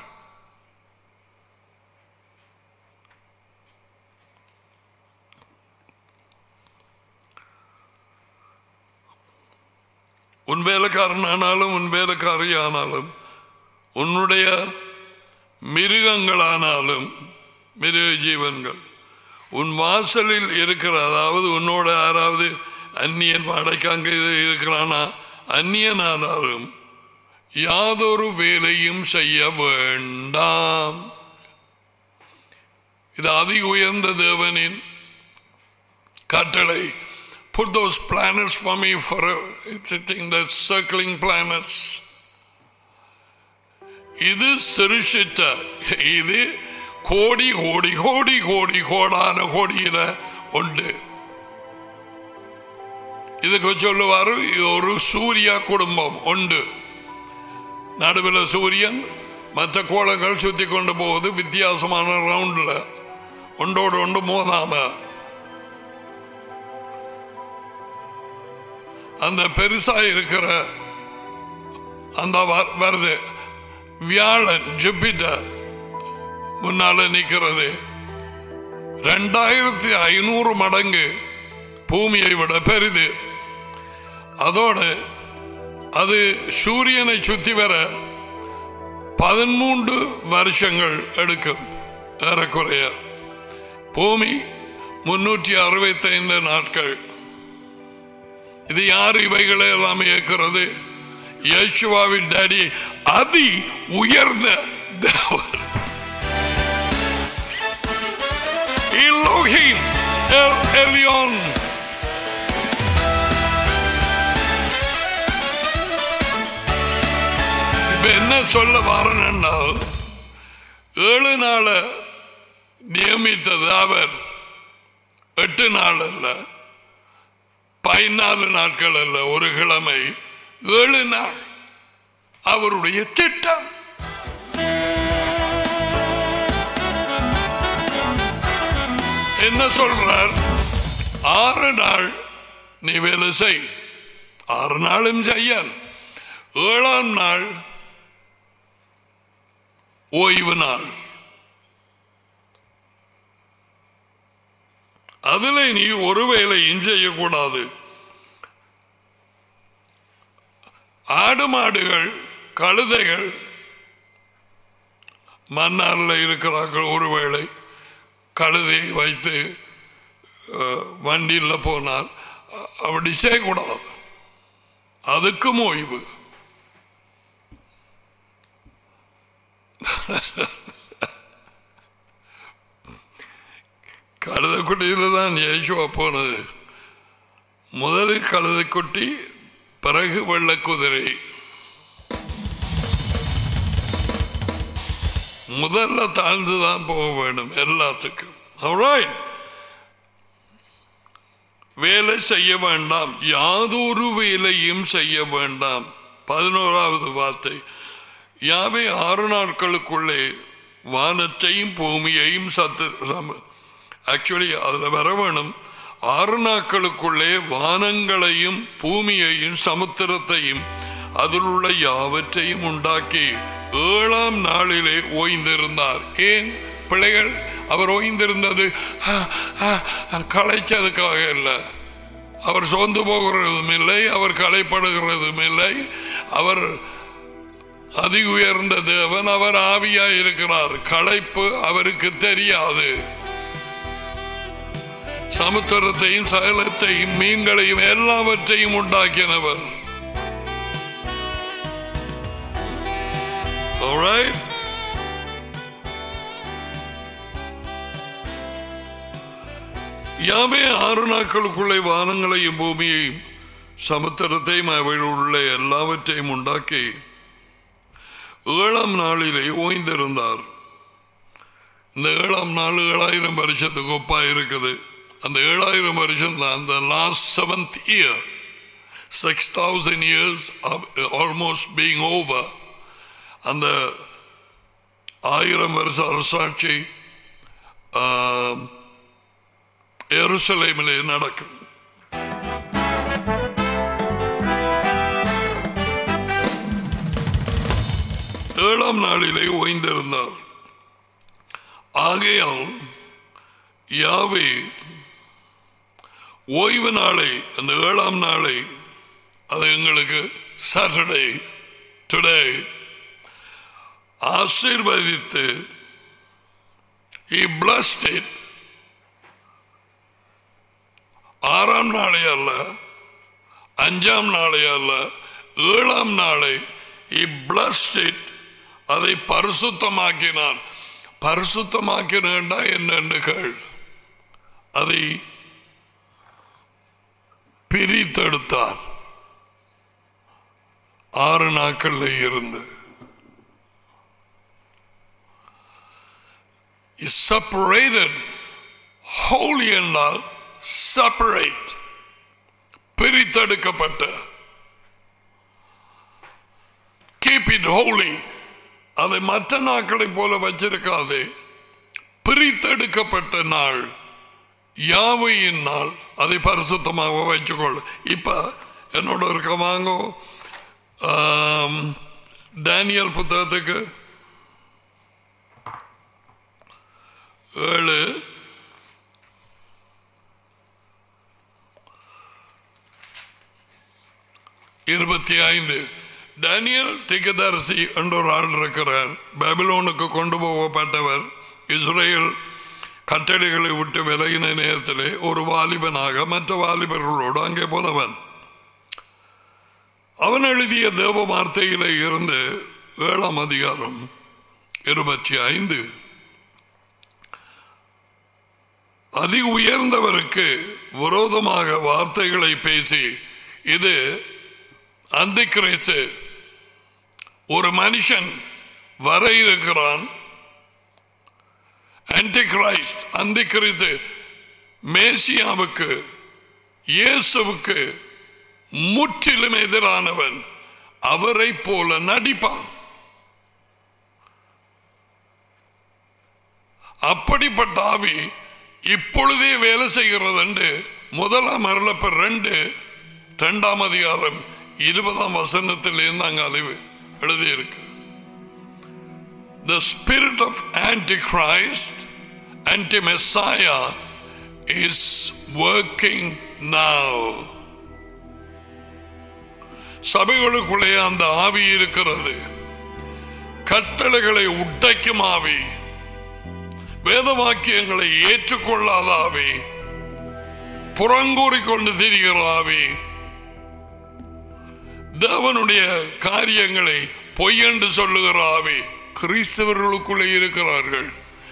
உன் வேலைக்காரன் ஆனாலும் உன் வேலைக்காரி ஆனாலும் உன்னுடைய மிருகங்களானாலும் மிருக ஜீவன்கள் உன் வாசலில் இருக்கிற அதாவது உன்னோட யாராவது அந்நியன் வாடகைக்காங்க இருக்கிறானா அந்நியனானாலும் யாதொரு வேலையும் செய்ய வேண்டாம் இது அதி உயர்ந்த தேவனின் கட்டளை put those planets for me for a, it's a thing that's circling planets இது சிருஷித்த இது கோடி கோடி கோடி கோடி கோடான கோடியில உண்டு இதுக்கு சொல்லுவாரு இது ஒரு சூரிய குடும்பம் உண்டு நடுவில் சூரியன் மற்ற கோளங்கள் சுத்தி கொண்டு போகுது வித்தியாசமான ரவுண்ட்ல ஒன்றோடு ஒன்று மோதாம அந்த பெருசா இருக்கிற அந்த வ- வருது வியாழன் ஜூபிட்டர் முன்னால நிற்கிறது ரெண்டாயிரத்தி ஐநூறு மடங்கு பூமியை விட பெரிது அதோடு அது சூரியனை சுத்தி வர பதிமூன்று வருஷங்கள் எடுக்கும் ஏறக்குறைய பூமி முன்னூற்றி அறுபத்தி ஐந்து நாட்கள் இது யார் இவைகளை எல்லாம் இயக்கிறது யேசுவாவின் டாடி அதி உயர்ந்த தேவன் Elohim El Elyon இப்ப என்ன சொல்ல வரேன் என்றால் ஏழு நாள நியமித்தது அவர் எட்டு நாள் அல்ல பதினாலு நாட்கள் அல்ல ஒரு கிழமை ஏழு நாள் அவருடைய திட்டம் என்ன சொல்றார் ஆறு நாள் நீ வேலை செய் ஆறு நாளும் செய்யான் ஏழாம் நாள் ஓய்வு நாள் அதுல நீ ஒரு வேலையும் செய்யக்கூடாது ஆடு மாடுகள் கழுதைகள் மன்னாரில் இருக்கிறார்கள் ஒருவேளை கழுதையை வைத்து அஹ், வண்டியில் போனால் அ- அப்படி செய்யக்கூடாது அதுக்கும் ஓய்வு கழுதைக்குட்டியில் தான் இயேசுவா போனது முதலில் கழுதைக்குட்டி பிறகு வெள்ளக்குதிரை முதல்ல தாழ்ந்து தான் போக வேண்டும் எல்லாத்துக்கும் Alright. வேலை செய்ய வேண்டாம் யாதொரு வேலையும் செய்ய வேண்டாம் பதினோராவது வார்த்தை யாவே ஆறு நாட்களுக்குள்ளே வானத்தையும் பூமியையும் சத்து ஆக்சுவலி அதுல வர வேணும் ஆறு நாட்களுக்குள்ளே வானங்களையும் பூமியையும் சமுத்திரத்தையும் அதில் உள்ள யாவற்றையும் உண்டாக்கி ஏழாம் நாளிலே ஓய்ந்திருந்தார் ஏன் பிள்ளைகள் அவர் ஓய்ந்திருந்தது "ஆ, ஆ, ஆ, களைச்சதுக்காக இல்லை அவர் சோர்ந்து போகிறதும் இல்லை அவர் களைப்படுகிறதும் இல்லை அவர் அதி உயர்ந்த தேவன் அவர் ஆவியாய் இருக்கிறார் களைப்பு அவருக்கு தெரியாது சமுத்திரத்தையும் சகலத்தையும் மீன்களையும் எல்லாவற்றையும் உண்டாக்கினவர் Alright? யாவே ஆறு நாட்களுக்குள்ளே வானங்களையும் பூமியையும் சமுத்திரத்தையும் அவையில் உள்ள எல்லாவற்றையும் உண்டாக்கி ஏழாம் நாளிலே ஓய்ந்திருந்தார் இந்த ஏழாம் நாள் ஏழாயிரம் வருஷத்துக்கு ஒப்பா இருக்குது அந்த ஏழாயிரம் வருஷம் தான் அந்த last seventh year six thousand years almost being over அந்த ஆயிரம் வருஷ அரசாட்சி ஆம், எருசலேமிலே நடக்கும் ஏழாம் நாளிலே ஓய்ந்திருந்தார் ஆகையால் யாவே ஓய்வு நாளை அந்த ஏழாம் நாளை அது எங்களுக்கு சாட்டர்டே டுடே ஆசீர்வதித்து he blessed it ஆறாம் நாளை அல்ல அஞ்சாம் நாளை அல்ல ஏழாம் நாளை he blessed it அதை பரிசுத்தமாக்கினார் பரிசுத்தமாக்கினா என்னென்று கேள் அதை பிரித்தெடுத்தார் ஆறு நாட்கள்ல இருந்து is separated holy என்றால் separate பிரித்தெடுக்கப்பட்ட keep it holy அதை மற்ற நாட்களை போல வச்சிருக்காதே பிரித்தெடுக்கப்பட்ட நாள் யாவையின் நாள் அதை பரிசுத்தமாக வச்சுக்கொள் இப்ப என்னோட இருக்க வாங்கோ ஆம், டேனியல் புத்தகத்துக்கு ஏழு இருபத்தி ஐந்து டேனியல் திகதரிசி என்ற ஒரு ஆள் இருக்கிறார் பாபிலோனுக்கு கொண்டு போகப்பட்டவர் இஸ்ரேல் கட்டளைகளை விட்டு விலகின நேரத்திலே ஒரு வாலிபனாக மற்ற வாலிபர்களோடு அங்கே போனவன் அவன் எழுதிய தேவ வார்த்தையிலே இருந்து ஏழாம் அதிகாரம் இருபத்தி ஐந்து அதி உயர்ந்தவருக்கு விரோதமாக வார்த்தைகளை பேசி இது அந்த கிரைசு ஒரு மனுஷன் வர இருக்கிறான் ஆன்டிகிரைஸ்ட் அந்த கிறிஸ்து மேசியாவுக்கு இயேசுவுக்கு முற்றிலும் எதிரானவன் அவரை போல நடிப்பான் அப்படிப்பட்ட ஆவி இப்பொழுதே வேலை செய்கிறது என்று முதலாம் அருளப்ப ரெண்டு இரண்டாம் அதிகாரம் இருபதாம் வசனத்தில் இருந்தாங்க அழிவு எழுதியிருக்கு The spirit of Antichrist, anti-Messiah is working now. சபைகளுக்குள்ளே அந்த ஆவி இருக்கிறது கட்டளைகளை உடைக்கும் ஆவி வேத வாக்கியங்களை ஏற்றுக்கொள்ளாத ஆவி புறங்கூறிக்கொண்டு திரிகிற ஆவி தேவனுடைய காரியங்களை பொய்யென்று சொல்லுகிற ஆவி கிறிஸ்தவர்களுக்குள்ளே இருக்கிறார்கள்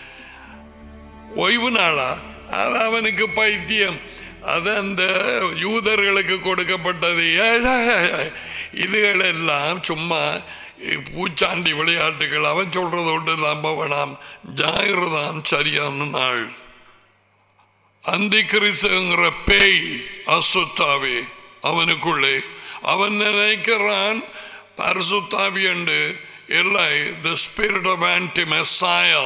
ஓய்வு நாளா அது அவனுக்கு பைத்தியம் அது அந்த யூதர்களுக்கு கொடுக்கப்பட்டது இதுகளெல்லாம் சும்மா பூச்சாண்டி விளையாட்டுகள் அவன் சொல்றதோடு நம்ப வேணாம் ஞாயிறு தான் சரியான நாள் அந்தி கிறிஸ்துங்கிற பேய் அசுத்தாவே அவனுக்குள்ளே அவன் நினைக்கிறான் பரிசுத்தாவி என்று இல்லை the spirit of anti Messiah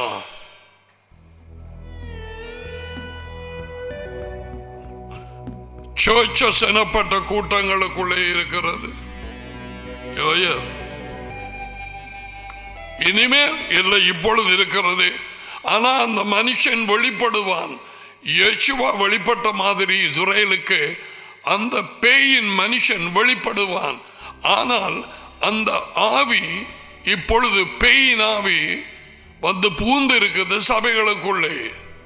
churches எனப்பட்ட கூட்டங்களுக்குள்ளே இருக்கிறது Oh, yes. இனிமேல் இல்லை இப்பொழுது இருக்கிறது ஆனா அந்த மனுஷன் வெளிப்படுவான் யேசுவா வெளிப்பட்ட மாதிரி இஸ்ரேலுக்கு அந்த பேயின் மனுஷன் வெளிப்படுவான் ஆனால் அந்த ஆவி இப்பொழுது பேயின் ஆவி வந்து பூந்து இருக்குது சபைகளுக்குள்ளே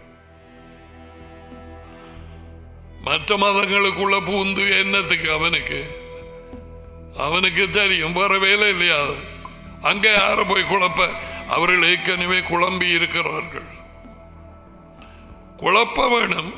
மற்ற மதங்களுக்குள்ள பூந்து என்னத்துக்கு அவனுக்கு அவனுக்கு தெரியும் வேற வேலை இல்லையா அங்க யார போய் குழப்ப அவர்கள் ஏற்கனவே குழம்பி இருக்கிறார்கள் குழப்ப வேணும்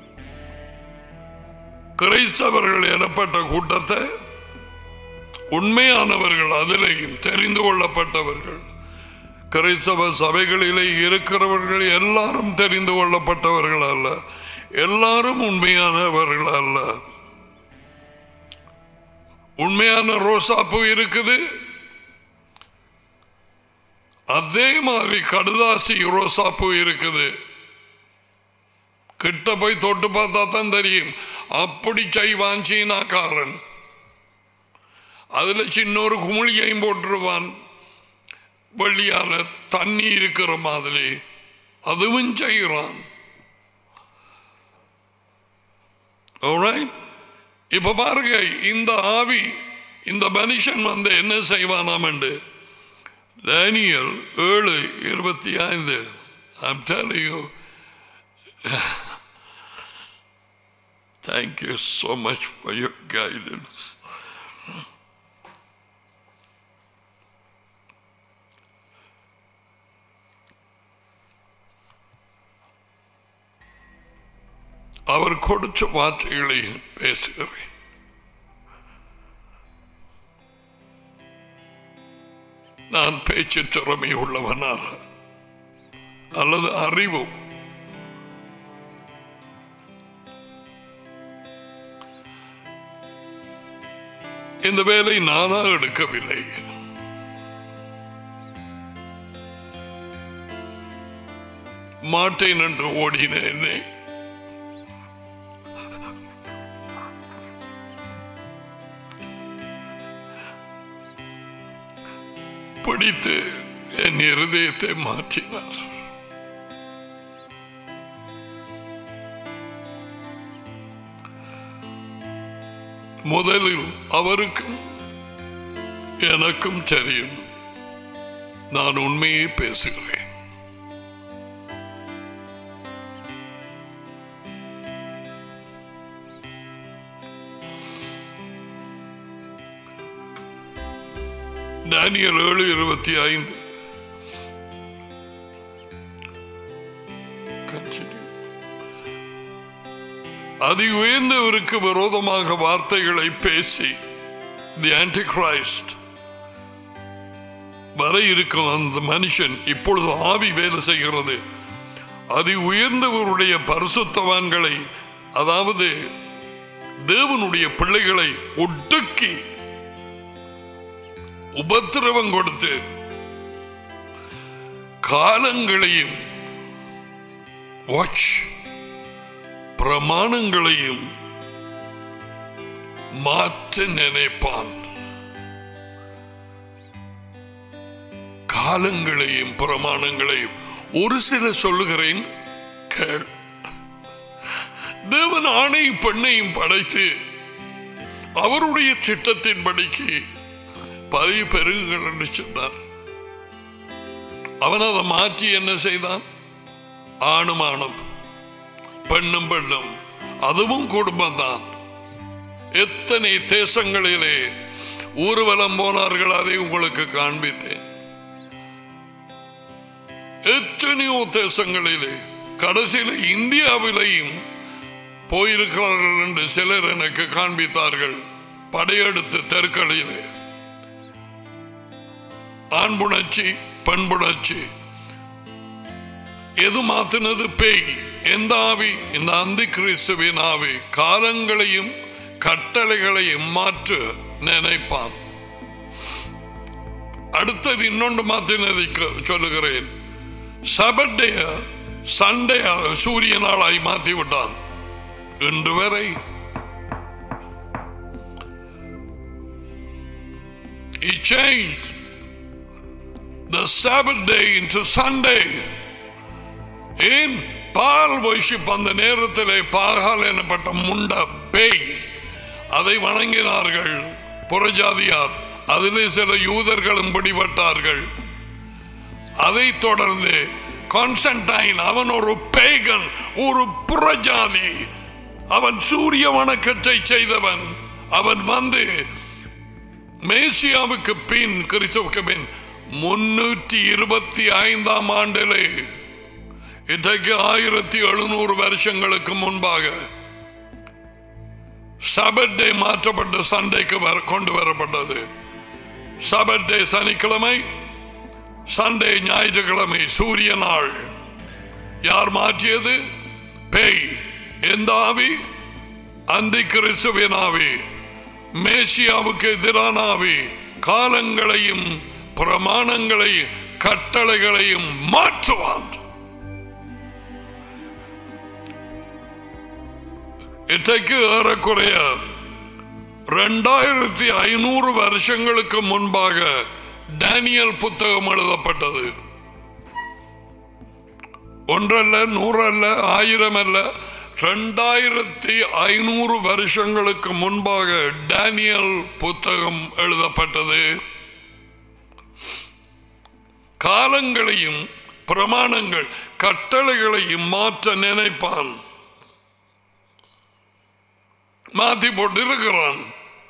கிரைஸ்தவர்கள் எனப்பட்ட கூட்டத்தை உண்மையானவர்கள் அதிலேயும் தெரிந்து கொள்ளப்பட்டவர்கள் கிரைஸ்தவ சபைகளிலே இருக்கிறவர்கள் எல்லாரும் தெரிந்து கொள்ளப்பட்டவர்கள் அல்ல எல்லாரும் உண்மையானவர்கள் அல்ல உண்மையான ரோசாப்பூ இருக்குது அதே மாதிரி கடுதாசி ரோசாப்பூ இருக்குது கிட்ட போய் தொட்டு பார்த்தா தான் தெரியும் அப்படி செய்வான் சீனாக்காரன் அதுல சின்ன ஒரு குமிழியையும் போட்டுருவான் வெள்ளியால தண்ணி இருக்கிற மாதிரி அதுவும் செய்கிறான் Alright? இப்ப பாருங்க இந்த ஆவி இந்த மனுஷன் வந்து என்ன செய்வானாம் என்று டேனியல் ஏழு இருபத்தி ஐந்து I'm telling you thank you so much for your guidance அவர் கொடுத்த வார்த்தைகளை பேசுகிறேன் நான் பேச்சு திறமை உள்ளவனாக அல்லது அறிவு இந்த வேலை நானா எடுக்கவில்லை மாட்டேன் என்று ஓடினேனே பிடித்து என் இருதயத்தை மாற்றினார் முதலில் அவருக்கும் எனக்கும் தெரியும் நான் உண்மையை பேசுகிறேன் டேனியல் ஏழு இருபத்தி ஐந்து Continue. அதி உயர்ந்தவருக்கு விரோதமாக வார்த்தைகளை பேசி தி ஆன்டி கிரைஸ்ட் வர இருக்கும் அந்த மனுஷன் இப்பொழுது ஆவி வேலை செய்கிறது அதி உயர்ந்தவருடைய பரிசுத்தவான்களை அதாவது தேவனுடைய பிள்ளைகளை ஒடுக்கி உபத்திரவம் கொடுத்து காலங்களையும் வாட்ச் பிரமாணங்களையும் மாற்ற நினைப்பான் காலங்களையும் பிரமாணங்களையும் ஒரு சில சொல்லுகிறேன் கேள் தேவன் ஆணையும் பெண்ணையும் படைத்து அவருடைய திட்டத்தின்படிக்கு பதவி பெருகுங்கள் என்று சொன்னார் அவன் அதை மாற்றி என்ன செய்தான் ஆணும் ஆணும் பெண்ணும் பெண்ணும் அதுவும் குடும்பம் தான் எத்தனை தேசங்களிலே ஊர்வலம் போனார்கள் அதை உங்களுக்கு காண்பித்தேன் எத்தனையோ தேசங்களிலே கடைசியில் இந்தியாவிலேயும் போயிருக்கிறார்கள் என்று சிலர் எனக்கு காண்பித்தார்கள் படையெடுத்து தெருக்களிலே ஆண்புணர்ச்சி பண்புணர்ச்சி எது மாத்தினது பேய் எந்த ஆவி இந்த அந்தி கிறிஸ்துவின் ஆவி காலங்களையும் கட்டளைகளையும் மாற்ற நினைப்பான் அடுத்தது இன்னொன்று மாத்தினதை க- சொல்லுகிறேன் சபட்டைய சண்டையாக சூரிய நாளாய் மாற்றி விட்டான் இன்று வரை He changed the Sabbath day into Sunday. ஏன் பால் வர்ஷிப் அந்த நேரத்திலே பாகால் எனப்பட்ட முண்ட பேய் அதை வணங்கினார்கள் புறஜாதியார் அதிலே சில யூதர்களும் பிடிபட்டார்கள் அதைத் தொடர்ந்து கான்ஸ்டன்டைன் அவன் ஒரு பேகன் ஒரு புறஜாதி அவன் சூரிய வணக்கத்தை செய்தவன் அவன் வந்து மேசியாவுக்கு பின் கிறிஸ்துவுக்கு பின் முன்னூற்றி இருபத்தி ஐந்தாம் ஆண்டிலே இன்றைக்கு ஆயிரத்தி எழுநூறு வருஷங்களுக்கு முன்பாக சபட் டே மாற்றப்பட்ட சண்டைக்கு வர கொண்டு வரப்பட்டது சபட் டே சனிக்கிழமை சண்டே ஞாயிற்றுக்கிழமை சூரிய நாள் யார் மாற்றியது பேய் எந்த ஆவி அந்தி கிறிஸ்துவின் ஆவி மேசியாவுக்கு எதிரான ஆவி காலங்களையும் பிரமாணங்களையும் கட்டளைகளையும் மாற்றுவான் இன்றைக்கு ஏறக்குறைய ரெண்டாயிரத்தி ஐநூறு வருஷங்களுக்கு முன்பாக டேனியல் புத்தகம் எழுதப்பட்டது ஒன்றல்ல நூறல்ல ஆயிரம் அல்ல ரெண்டாயிரத்தி ஐநூறு வருஷங்களுக்கு முன்பாக டேனியல் புத்தகம் எழுதப்பட்டது காலங்களையும் பிரமாணங்கள் கட்டளைகளையும் மாற்ற நினைப்பான் மாத்தி போட்டு இருக்கிறான்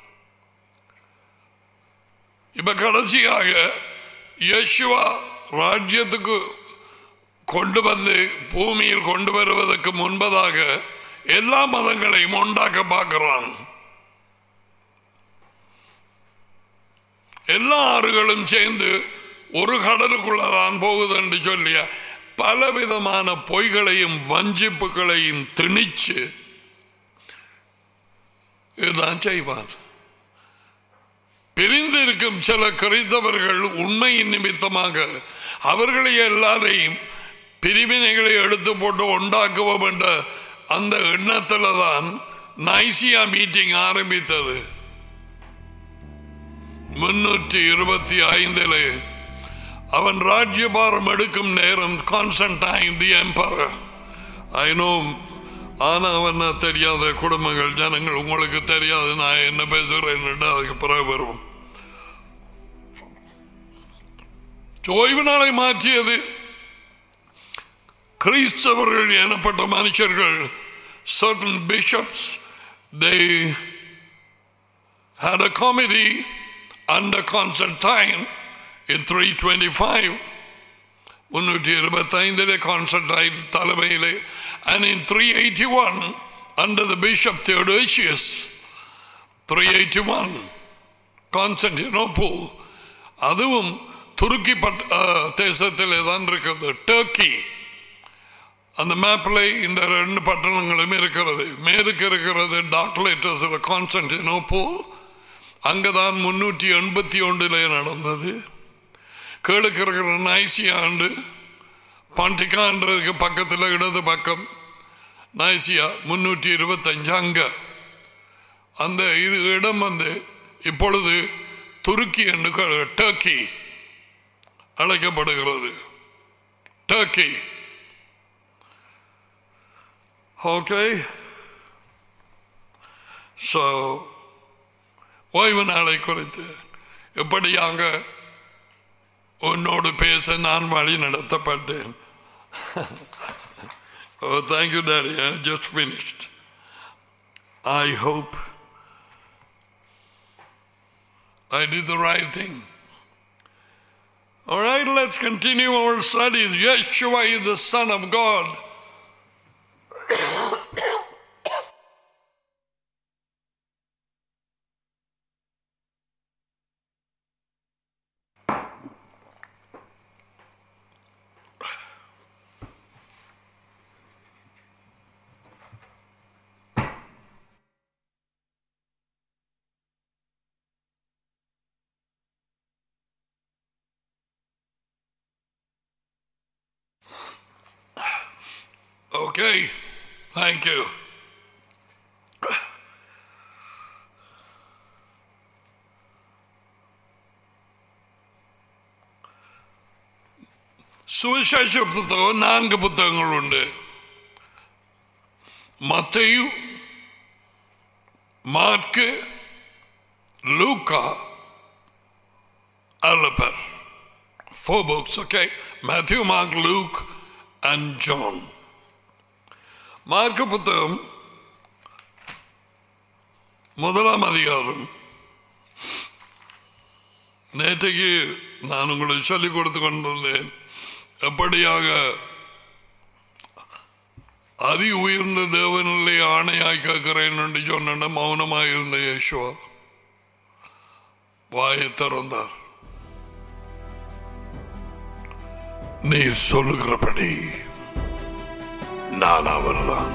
இப்ப கடைசியாக யேசுவா ராஜ்யத்துக்கு கொண்டு வந்து பூமியில் கொண்டு வருவதற்கு முன்பதாக எல்லா மதங்களையும் உண்டாக்க பார்க்கிறான் எல்லா ஆறுகளும் சேர்ந்து ஒரு கடலுக்குள்ளதான் போகுது என்று சொல்லிய பலவிதமான பொய்களையும் வஞ்சிப்புகளையும் திணிச்சு இதுதான் செய்வார் பிரிந்திருக்கும் சில கிறிஸ்தவர்கள் உண்மையின் நிமித்தமாக அவர்களை எல்லாரையும் பிரிவினைகளை எடுத்து போட்டு உண்டாக்குவோம் என்ற அந்த எண்ணத்தில் தான் நைசியா மீட்டிங் ஆரம்பித்தது முன்னூற்றி இருபத்தி ஐந்தில் அவன் ராஜ்யபாரம் எடுக்கும் நேரம் Constantine the emperor I know ஆனா அவன் தெரியாத குடும்பங்கள் ஜனங்கள் உங்களுக்கு தெரியாது நான் என்ன பேசுறேன் அதுக்கு பிறகு வருவோம் ஓய்வு நாளை மாற்றியது கிறிஸ்தவர்கள் எனப்பட்ட மனுஷர்கள் certain bishops they had a committee under Constantine in 325 முன்னூற்றி இருபத்தைந்திலே கான்ஸ்டன்டைன் தலைமையிலே and in 381 under the bishop Theodosius 381 Constantinople அதுவும் துருக்கி பட் தேசத்திலே தான் இருக்கிறது டர்க்கி அந்த மேப்பில் இந்த ரெண்டு பட்டணங்களும் இருக்கிறது மேற்கு இருக்கிறது டாக்லேட்டர்ஸில் கான்ஸ்டன்டினோப்போ அங்கே தான் முன்னூற்றி எண்பத்தி ஒன்றில் நடந்தது கேளுக்கு இருக்கிற நைசியா ஆண்டு பாண்டிகான்றதுக்கு பக்கத்தில் இடது பக்கம் நைசியா முன்னூற்றி இருபத்தஞ்சு அங்க அந்த இது இடம் வந்து இப்பொழுது துருக்கி என்று க- டர்க்கி அழைக்கப்படுகிறது டர்க்கி ஓகே ஸோ ஓய்வு நாளை குறித்து எப்படியாக உன்னோடு பேச நான் வழி நடத்தப்பட்டேன் Oh, thank you, Daddy. I just finished. I hope I did the right thing. All right, let's continue our studies. Yeshua is the Son of God. Okay, thank you. சுவிசேஷ புத்தகம் நான்கு புத்தகங்கள் உண்டு மத்தையு மார்க்கு லூக்கா அல்லப்பர் Four books, okay? Matthew, Mark, Luke, and John. மார்க்கு புத்தகம் முதலாம் அதிகாரம் நேற்றைக்கு நான் உங்களுக்கு சொல்லிக் கொடுத்து கொண்டுள்ளேன் எப்படியாக அதி உயர்ந்த தேவனிலே ஆணையாய் கேட்கிறேன் என்று சொன்ன மௌனமாக இருந்த யேசுவா வாயை திறந்தார் நீ சொல்லுகிறபடி நான் அவர்தான்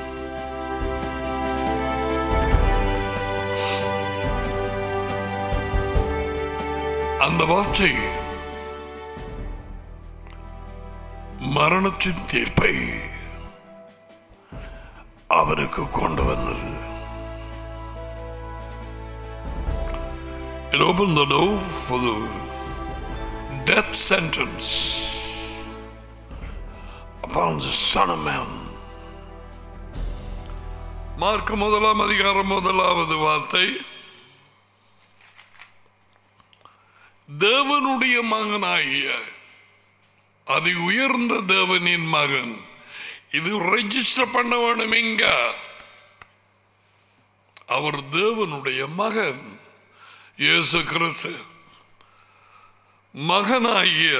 அந்த வார்த்தை மரணத்தின் தீர்ப்பை அவருக்கு கொண்டு வந்தது It opened the door for the death sentence upon the Son of Man. Mark முதலாம் அதிகாரம் முதலாவது வார்த்தை தேவனுடைய மகனாகிய அதி உயர்ந்த தேவனின் மகன் இது ரெஜிஸ்டர் பண்ண வேணும் எங்க அவர் தேவனுடைய மகன் இயேசு கிறிஸ்து மகனாகிய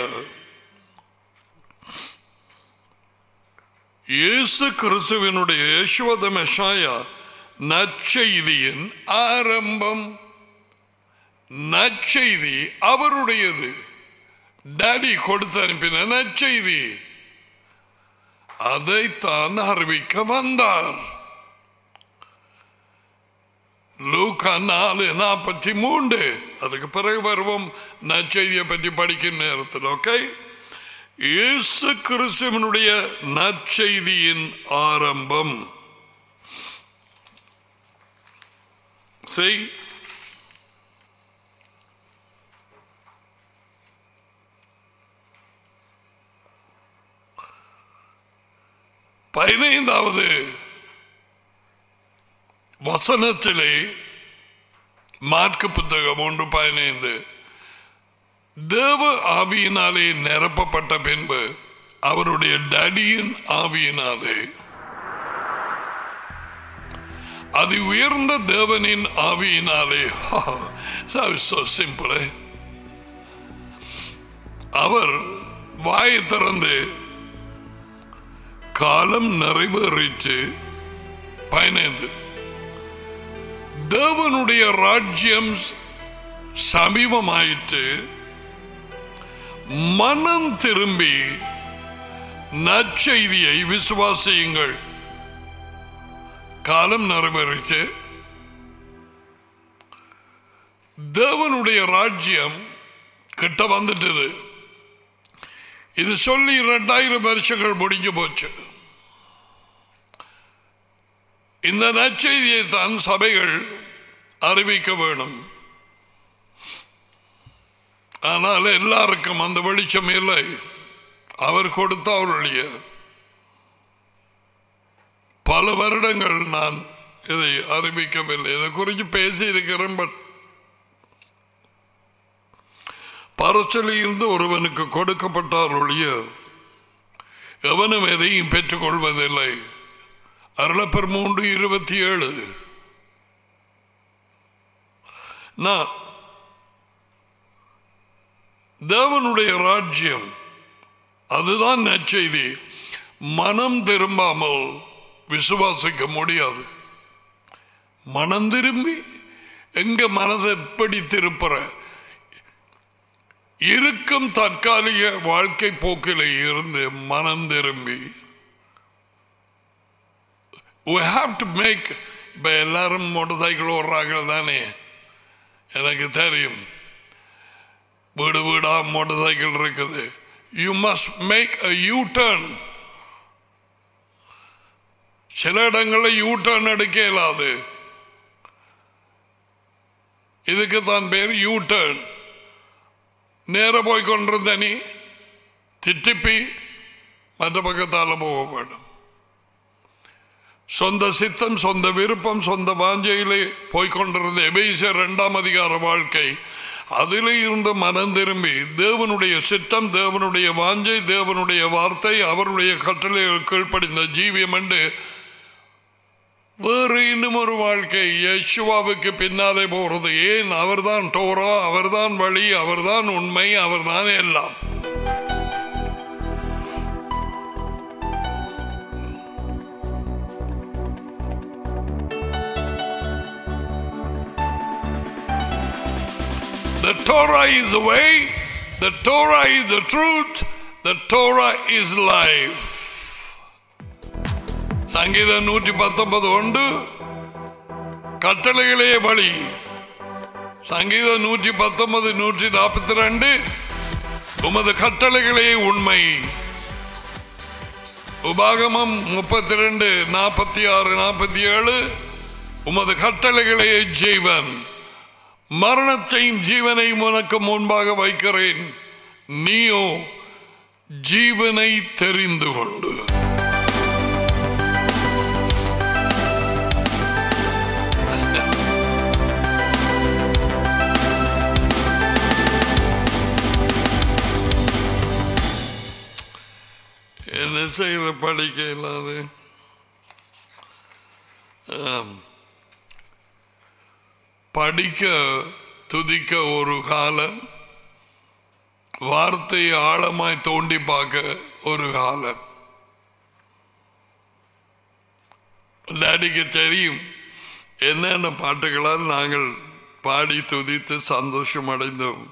இயேசு கிறிஸ்துவனுடைய யேசுவத மெஷாயா நற்செய்தியின் ஆரம்பம் நற்செய்தி அவருடையது டாடி கொடுத்து அனுப்பின நற்செய்தி அதைத்தான் அறிவிக்க வந்தார் லூக்கா நாலு நாற்பத்தி மூன்று அதுக்கு பிறகு வருவோம் நற்செய்தியை பற்றி படிக்கும் நேரத்தில் ஓகே இயேசு கிறிஸ்துவனுடைய நற்செய்தியின் ஆரம்பம் செய் பதினைந்தாவது வசனத்திலே மார்க்கு புத்தகம் ஒன்று பதினைந்து தேவ ஆவியினாலே நிரப்பப்பட்ட பின்பு அவருடைய டடியின் ஆவியினாலே அது உயர்ந்த தேவனின் ஆவியினாலே சிம்பிள் அவர் வாயை திறந்து காலம் நிறைவேறிச்சு பதினைந்து தேவனுடைய ராஜ்யம் சமீபமாயிற்று மனம் திரும்பி நற்செய்தியை விசுவாசியுங்கள் காலம் நிறைவேறிச்சு தேவனுடைய ராஜ்யம் கிட்ட வந்துட்டது இது சொல்லி இரண்டாயிரம் வருஷங்கள் முடிஞ்சு போச்சு இந்த நற்செய்தியை தான் சபைகள் அறிவிக்க வேணும் ஆனால் எல்லாருக்கும் அந்த வெளிச்சம் இல்லை அவர் கொடுத்த அவருடைய பல வருடங்கள் நான் இதை அறிவிக்கவில்லை இதை குறித்து பேசி இருக்கிறேன் பட் பரச்சலிருந்து ஒருவனுக்கு கொடுக்கப்பட்டால் ஒழிய எவனும் எதையும் பெற்றுக்கொள்வதில்லை அருளப்பர் மூன்று இருபத்தி ஏழு நான் தேவனுடைய ராஜ்யம் அதுதான் நற்செய்தி மனம் திரும்பாமல் விசுவாசிக்க முடியாது மனம் திரும்பி எங்க மனதை எப்படி திருப்புற இருக்கும் தற்காலிக வாழ்க்கை போக்கில இருந்து மனம் திரும்பி we have to make இப்ப எல்லாரும் மோட்டார் சைக்கிள் ஓடுறாங்க தானே எனக்கு தெரியும் வீடு வீடா மோட்டார் சைக்கிள் இருக்குது you must make a U turn சில இடங்களில் யூட்டர்ன் எடுக்க இயலாது இதுக்கு தான் பேர் யூட்டர்ன் நேர போய் கொண்டிருந்த நீ திட்டிப்பி மற்ற பக்கத்தால் போக வேண்டும் சொந்த சித்தம் சொந்த விருப்பம் சொந்த வாஞ்சையிலே போய்கொண்டிருந்த எபேசர் இரண்டாம் அதிகார வாழ்க்கை அதிலே இருந்து மனம் திரும்பி தேவனுடைய சித்தம் தேவனுடைய வாஞ்சை தேவனுடைய வார்த்தை அவருடைய கட்டளைகள் கீழ்ப்படிந்த ஜீவியம் என்று வேறு இன்னும் ஒரு வாழ்க்கை யேசுவாவுக்கு பின்னாலே போறது ஏன் அவர்தான் டோரா அவர்தான் வழி அவர்தான் உண்மை அவர்தான் எல்லாம் The Torah is the way, the Torah is the truth, the Torah is life. சங்கீதம் நூற்றி பத்தொன்பது ஒன்று கட்டளைகளே வழி சங்கீதம் நூற்றி பத்தொன்பது நூற்றி நாற்பத்தி ரெண்டு உமது கட்டளைகளே உண்மை உபாகமம் முப்பத்தி ரெண்டு நாற்பத்தி ஆறு நாற்பத்தி ஏழு உமது கட்டளைகளே ஜீவன் மரணத்தையும் ஜீவனையும் உனக்கு முன்பாக வைக்கிறேன் நீயோ ஜீவனை தெரிந்து கொண்டு என்ன செய்யற படிக்க இல்லாத ஆம். படிக்க துதிக்க ஒரு காலம் வார்த்தையை ஆழமாய் தோண்டி பார்க்க ஒரு காலம் டாடிக்கு தெரியும் என்னென்ன பாட்டுகளால் நாங்கள் பாடி துதித்து சந்தோஷம் அடைந்தோம்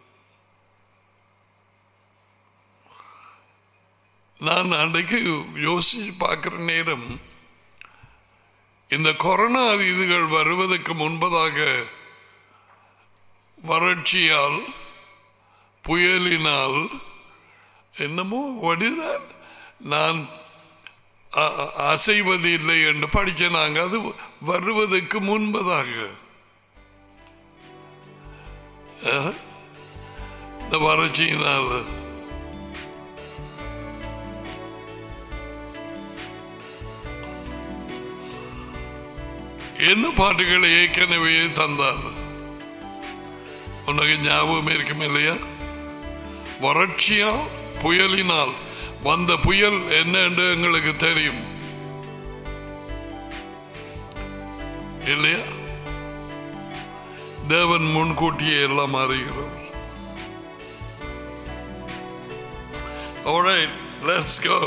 நான் அன்றைக்கு யோசிச்சு பார்க்கிற நேரம் இந்த கொரோனா இதுகள் வருவதற்கு முன்பதாக வறட்சியால் புயலினால் என்னமோ வடிதான் நான் அ- அ- அசைவது இல்லை என்று படிச்ச நாங்க அது வருவதற்கு முன்பதாக அஹ், இந்த வறட்சியினால் என்ன பாட்டுகளை ஏற்கனவே தந்தார் உனக்கு ஞாபகம் இருக்கும் இல்லையா வறட்சியா புயலினால் வந்த புயல் என்ன என்று எங்களுக்கு தெரியும் இல்லையா தேவன் முன்கூட்டியே எல்லாம் அறிகிறவர் Alright, let's go.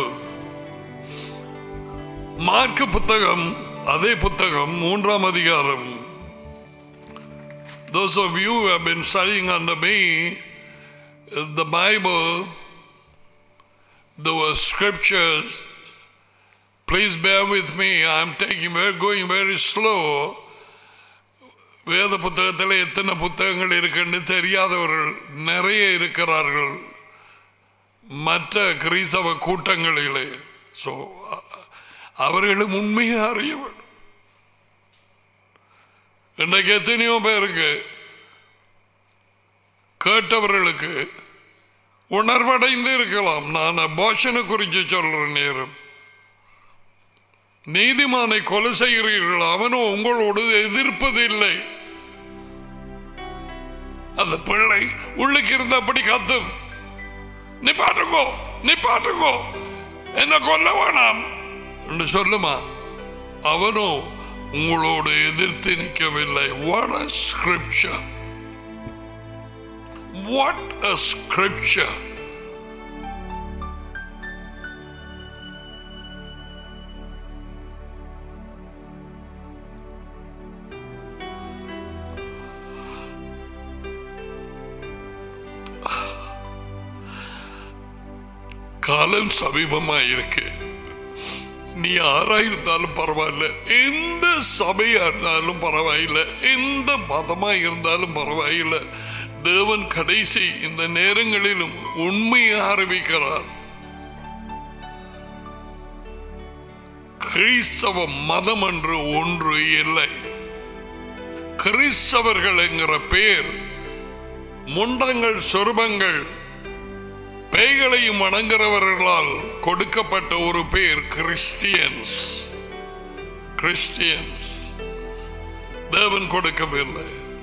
மார்க்கு புத்தகம் அதே புத்தகம் மூன்றாம் அதிகாரம் Those of you who have been studying under me, the Bible, the scriptures, please bear with me. I'm taking very, going very slow. வேத புத்தகத்தில் எத்தனை புத்தகங்கள் இருக்குன்னு தெரியாதவர்கள் நிறைய இருக்கிறார்கள் மற்ற கிறிஸ்தவ கூட்டங்களிலே ஸோ அவர்களும் உண்மையை அறிய வேண்டும் இன்றைக்கு எத்தனையோ பேருக்கு கேட்டவர்களுக்கு உணர்வடைந்து இருக்கலாம் நான் அபாஷனை குறித்து சொல்ற நேரம் நீதிமானை கொலை செய்கிறீர்கள் அவனும் உங்களோடு எதிர்ப்பது இல்லை அந்த பிள்ளை உள்ளுக்கு இருந்து அப்படி கத்தும் நீ பாட்டுங்கோ நீ பாட்டுங்கோ என்ன கொல்ல வேணாம் என்று சொல்லுமா அவனோ உங்களோடு எதிர்த்து நிற்கவில்லை what a scripture what a scripture காலம் சமீபமா இருக்கு நீ யாரா இருந்தாலும் பரவாயில்ல எந்த சபையா இருந்தாலும் பரவாயில்ல எந்த மதமா இருந்தாலும் பரவாயில்ல தேவன் கடைசி இந்த நேரங்களிலும் உண்மையை அறிவிக்கிறார் கிறிஸ்தவ மதம் என்று ஒன்று இல்லை கிறிஸ்தவர்கள் என்கிற பெயர் முண்டங்கள் சொருபங்கள் பேய்களையும் வணங்குறவர்களால் கொடுக்கப்பட்ட ஒரு பேர் கிறிஸ்டியன்ஸ் கிறிஸ்டியன்ஸ் தேவன் கொடுக்கவில்லை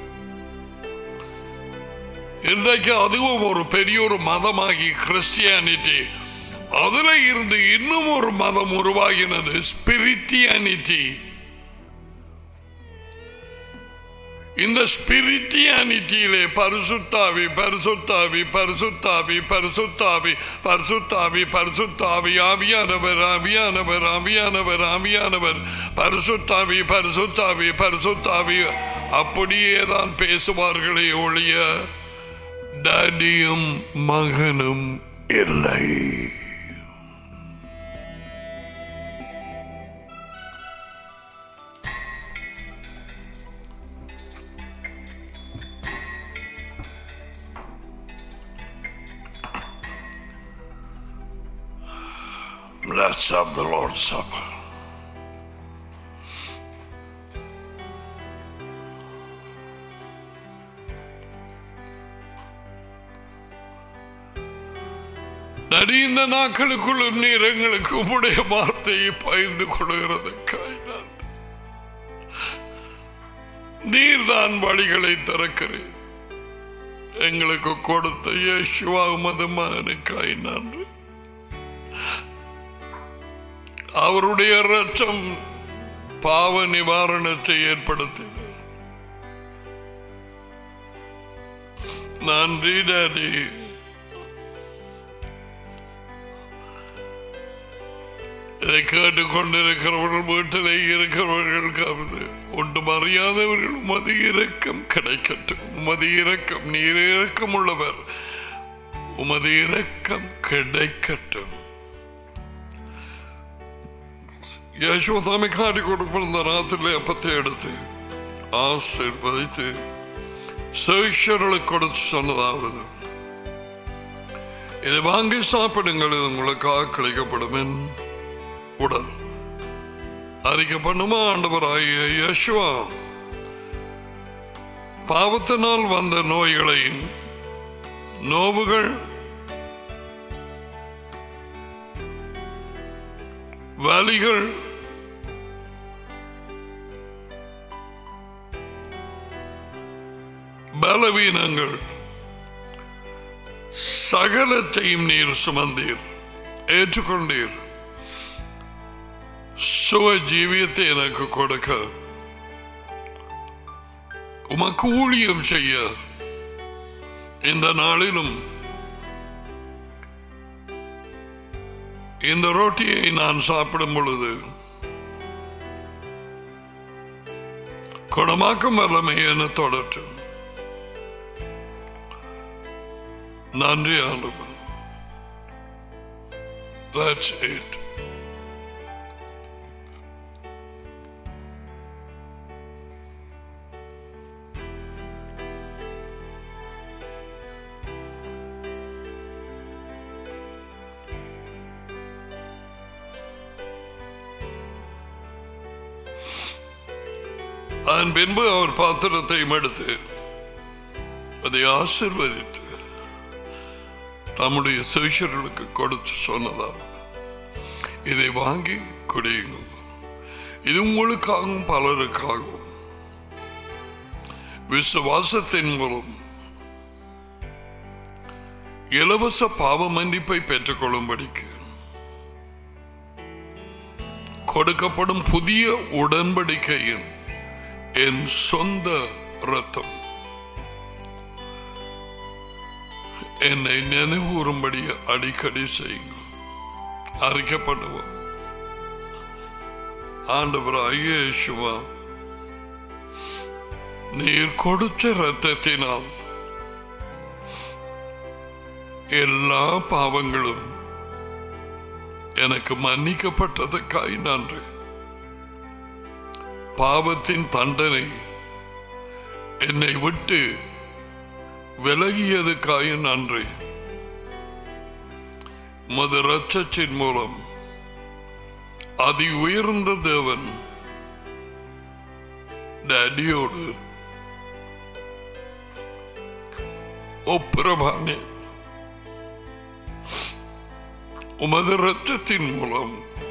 இன்றைக்கு அதுவும் ஒரு பெரிய ஒரு மதமாகி கிறிஸ்டியானிட்டி அதுல இருந்து இன்னும் ஒரு மதம் உருவாகினது ஸ்பிரிட்டியானிட்டி இந்த ஸ்பிரிட்டியானிட்டியிலே பரிசுத்தாவி பரிசுத்தாவி பரிசுத்தாவி பரிசுத்தாவி பரிசுத்தாவி பரிசுத்தாவி ஆவியானவர் ஆவியானவர் ஆவியானவர் ஆவியானவர் பரிசுத்தாவி பரிசுத்தாவி பரிசுத்தாவி அப்படியே தான் பேசுவார்களே ஒழிய டடியும் மகனும் இல்லை Let's have the Lord's Supper. நடிந்த நாட்களுக்குள்ளும் நீர் எங்களுக்கு உம்முடைய வார்த்தையை பகிர்ந்து கொள்கிறதுக்காய் நான் நீர்தான் வழிகளை திறக்கிறேன் எங்களுக்கு கொடுத்த இயேசுவா உமது மகனுக்காய் நன்றி அவருடைய ரத்தம் பாவ நிவாரணத்தை ஏற்படுத்தியது நன்றி டாடி இதை கேட்டுக்கொண்டிருக்கிறவர்கள் வீட்டிலே இருக்கிறவர்களுக்காவது ஒன்றும் அறியாதவர்கள் உமது இரக்கம் கிடைக்கட்டும் உமது இரக்கம் நீர் இரக்கம் உள்ளவர் உமது இரக்கம் கிடைக்கட்டும் யசோதாமை காட்டி கொடுப்பிருந்த ராத்திரிலே அப்பத்தை எடுத்து ஆசீர்வதித்து சேஷர்களுக்கு கொடுத்து சொன்னதாவது இதை வாங்கி சாப்பிடுங்கள் இது உங்களுக்காக கிடைக்கப்படும் என் உடல் அறிக்கை பண்ணுமா ஆண்டவராகிய யசுவா பாவத்தினால் வந்த நோய்களையும் நோவுகள் வலிகள் பலவீனங்கள் சகலத்தையும் நீர் சுமந்தீர் ஏற்றுக்கொண்டீர் சுக ஜீவியத்தை எனக்கு கொடுக்க உமக்கு ஊழியம் செய்ய இந்த நாளிலும் இந்த ரொட்டியை நான் சாப்பிடும் பொழுது குணமாக்கும் வல்லமை என தொடட்டும் நன்றி ஆண்டவன் That's it. அதன் பின்பு அவர் பாத்திரத்தையும் எடுத்து அதை ஆசிர்வதித்து தம்முடைய சிஷர்களுக்கு கொடுத்து சொன்னதாவது இதை வாங்கி குடியுங்கள் இது உங்களுக்காகவும் பலருக்காகவும் விசுவாசத்தின் மூலம் இலவச பாவ மன்னிப்பை பெற்றுக் கொள்ளும்படிக்கு கொடுக்கப்படும் புதிய உடன்படிக்கையின் என் சொந்த ரத்தம் என்னை நினைவூறும்படி அடிக்கடி செய்யுங்கள் அறிக்கப்படுவோம் ஆண்டவராக இயேசுவா நீர் கொடுத்த ரத்தத்தினால் எல்லா பாவங்களும் எனக்கு மன்னிக்கப்பட்டதுக்காய் நன்றி பாவத்தின் தண்டனை என்னை விட்டு விலகியதுக்காய் நன்றி மது ரத்தத்தின் மூலம் அதி உயர்ந்த தேவன் டேடியோடு ஒப்புரவானே உமது ரத்தத்தின் மூலம்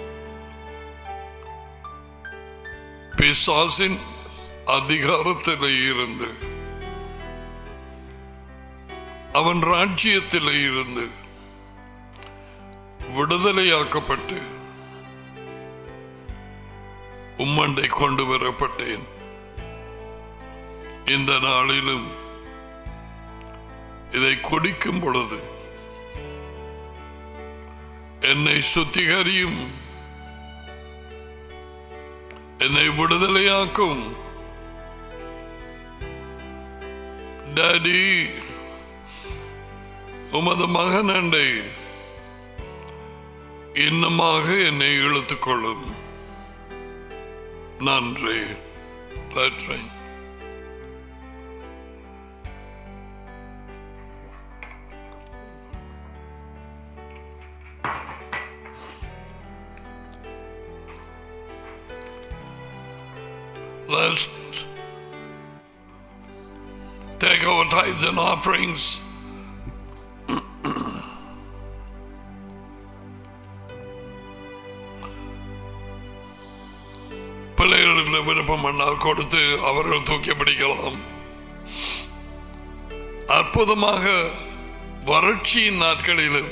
பிசாசின் அதிகாரத்திலே இருந்து அவன் ராஜ்யத்திலே இருந்து விடுதலையாக்கப்பட்டு உம்மண்டை கொண்டு வரப்பட்டேன் இந்த நாளிலும் இதை குடிக்கும் பொழுது என்னை சுத்திகரியும் என்னை விடுதலையாக்கும் டாடி உமது மகன் அண்டை இன்னமாக என்னை இழுத்துக் கொள்ளும் நன்றி நன்றி Let's take our tithes and offerings. பிள்ளைகளுக்கு விருப்பம் பண்ணால் கொடுத்து அவர்கள் தூக்கி பிடிக்கலாம் அற்புதமாக வறட்சியின் நாட்களிலும்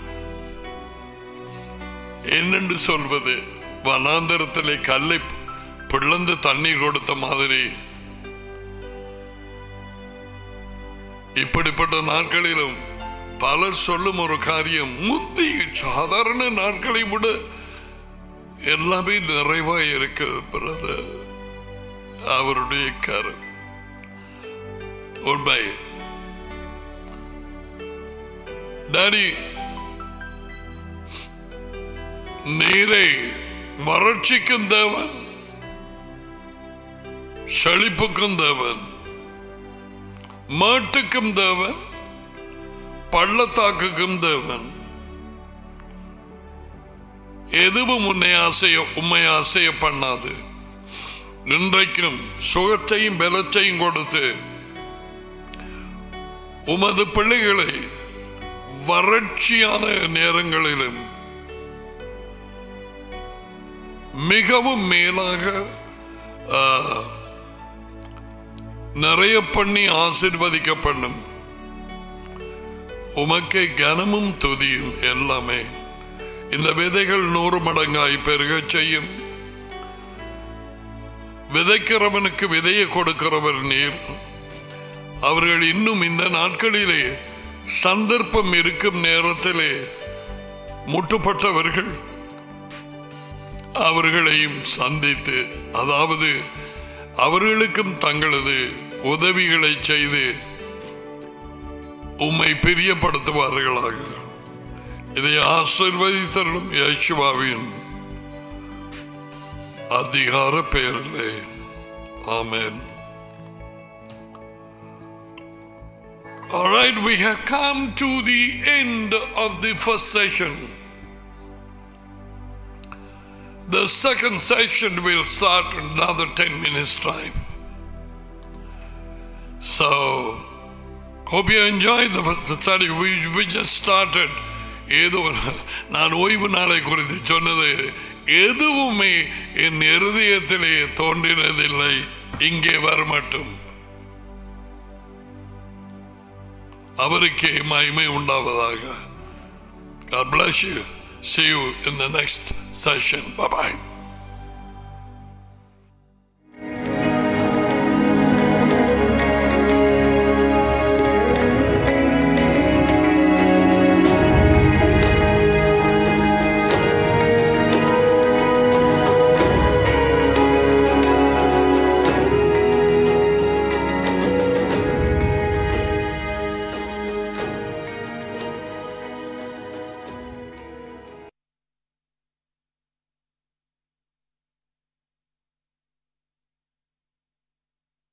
என்னென்று சொல்வது வனாந்தரத்திலே கல்லை பிளந்து தண்ணீர் கொடுத்த மாதிரி இப்படிப்பட்ட நாட்களிலும் பலர் சொல்லும் ஒரு காரியம் முந்தி சாதாரண நாட்களை விட எல்லாமே நிறைவா இருக்கிறது பிரதர் அவருடைய கரம் உண்மை டாடி நீரை வறட்சிக்கும் தேவன் செழிப்புக்கும் தேவன் மாட்டுக்கும் தேவன் பள்ளத்தாக்குக்கும் தேவன் எதுவும் உன்னை ஆசைய உண்மை ஆசைய பண்ணாது இன்றைக்கும் சுகத்தையும் பலத்தையும் கொடுத்து உமது பிள்ளைகளை வறட்சியான நேரங்களிலும் மிகவும் மேலாக ஆ, நிறைய பண்ணி ஆசிர்வதிக்கப்படும் உமக்கே கனமும் துதியும் எல்லாமே இந்த விதைகள் நூறு மடங்காய் பெருகச் செய்யும் விதைக்கிறவனுக்கு விதையை கொடுக்கிறவர் நீர் அவர்கள் இன்னும் இந்த நாட்களிலே சந்தர்ப்பம் இருக்கும் நேரத்திலே முட்டுப்பட்டவர்கள் அவர்களையும் சந்தித்து அதாவது அவர்களுக்கும் தங்களது உதவிகளை செய்து உம்மை பிரியப்படுத்துவார்களாக இதை ஆசிர்வதித்தரும் யேசுவாவின் அதிகார பெயரிலே ஆமென் All right, we have come to the end of the first session. The second session will start in another 10 minutes time. So, hope you enjoyed the first study. We, we just started. ஏதோ நான் ஓய்வு நாளை குறித்து சொன்னது எதுவுமே என் இருதயத்திலே தோன்றினதில்லை இங்கே வரமட்டும் அவருக்கே மகிமை உண்டாவதாக God bless you. See you in the next session. Bye bye.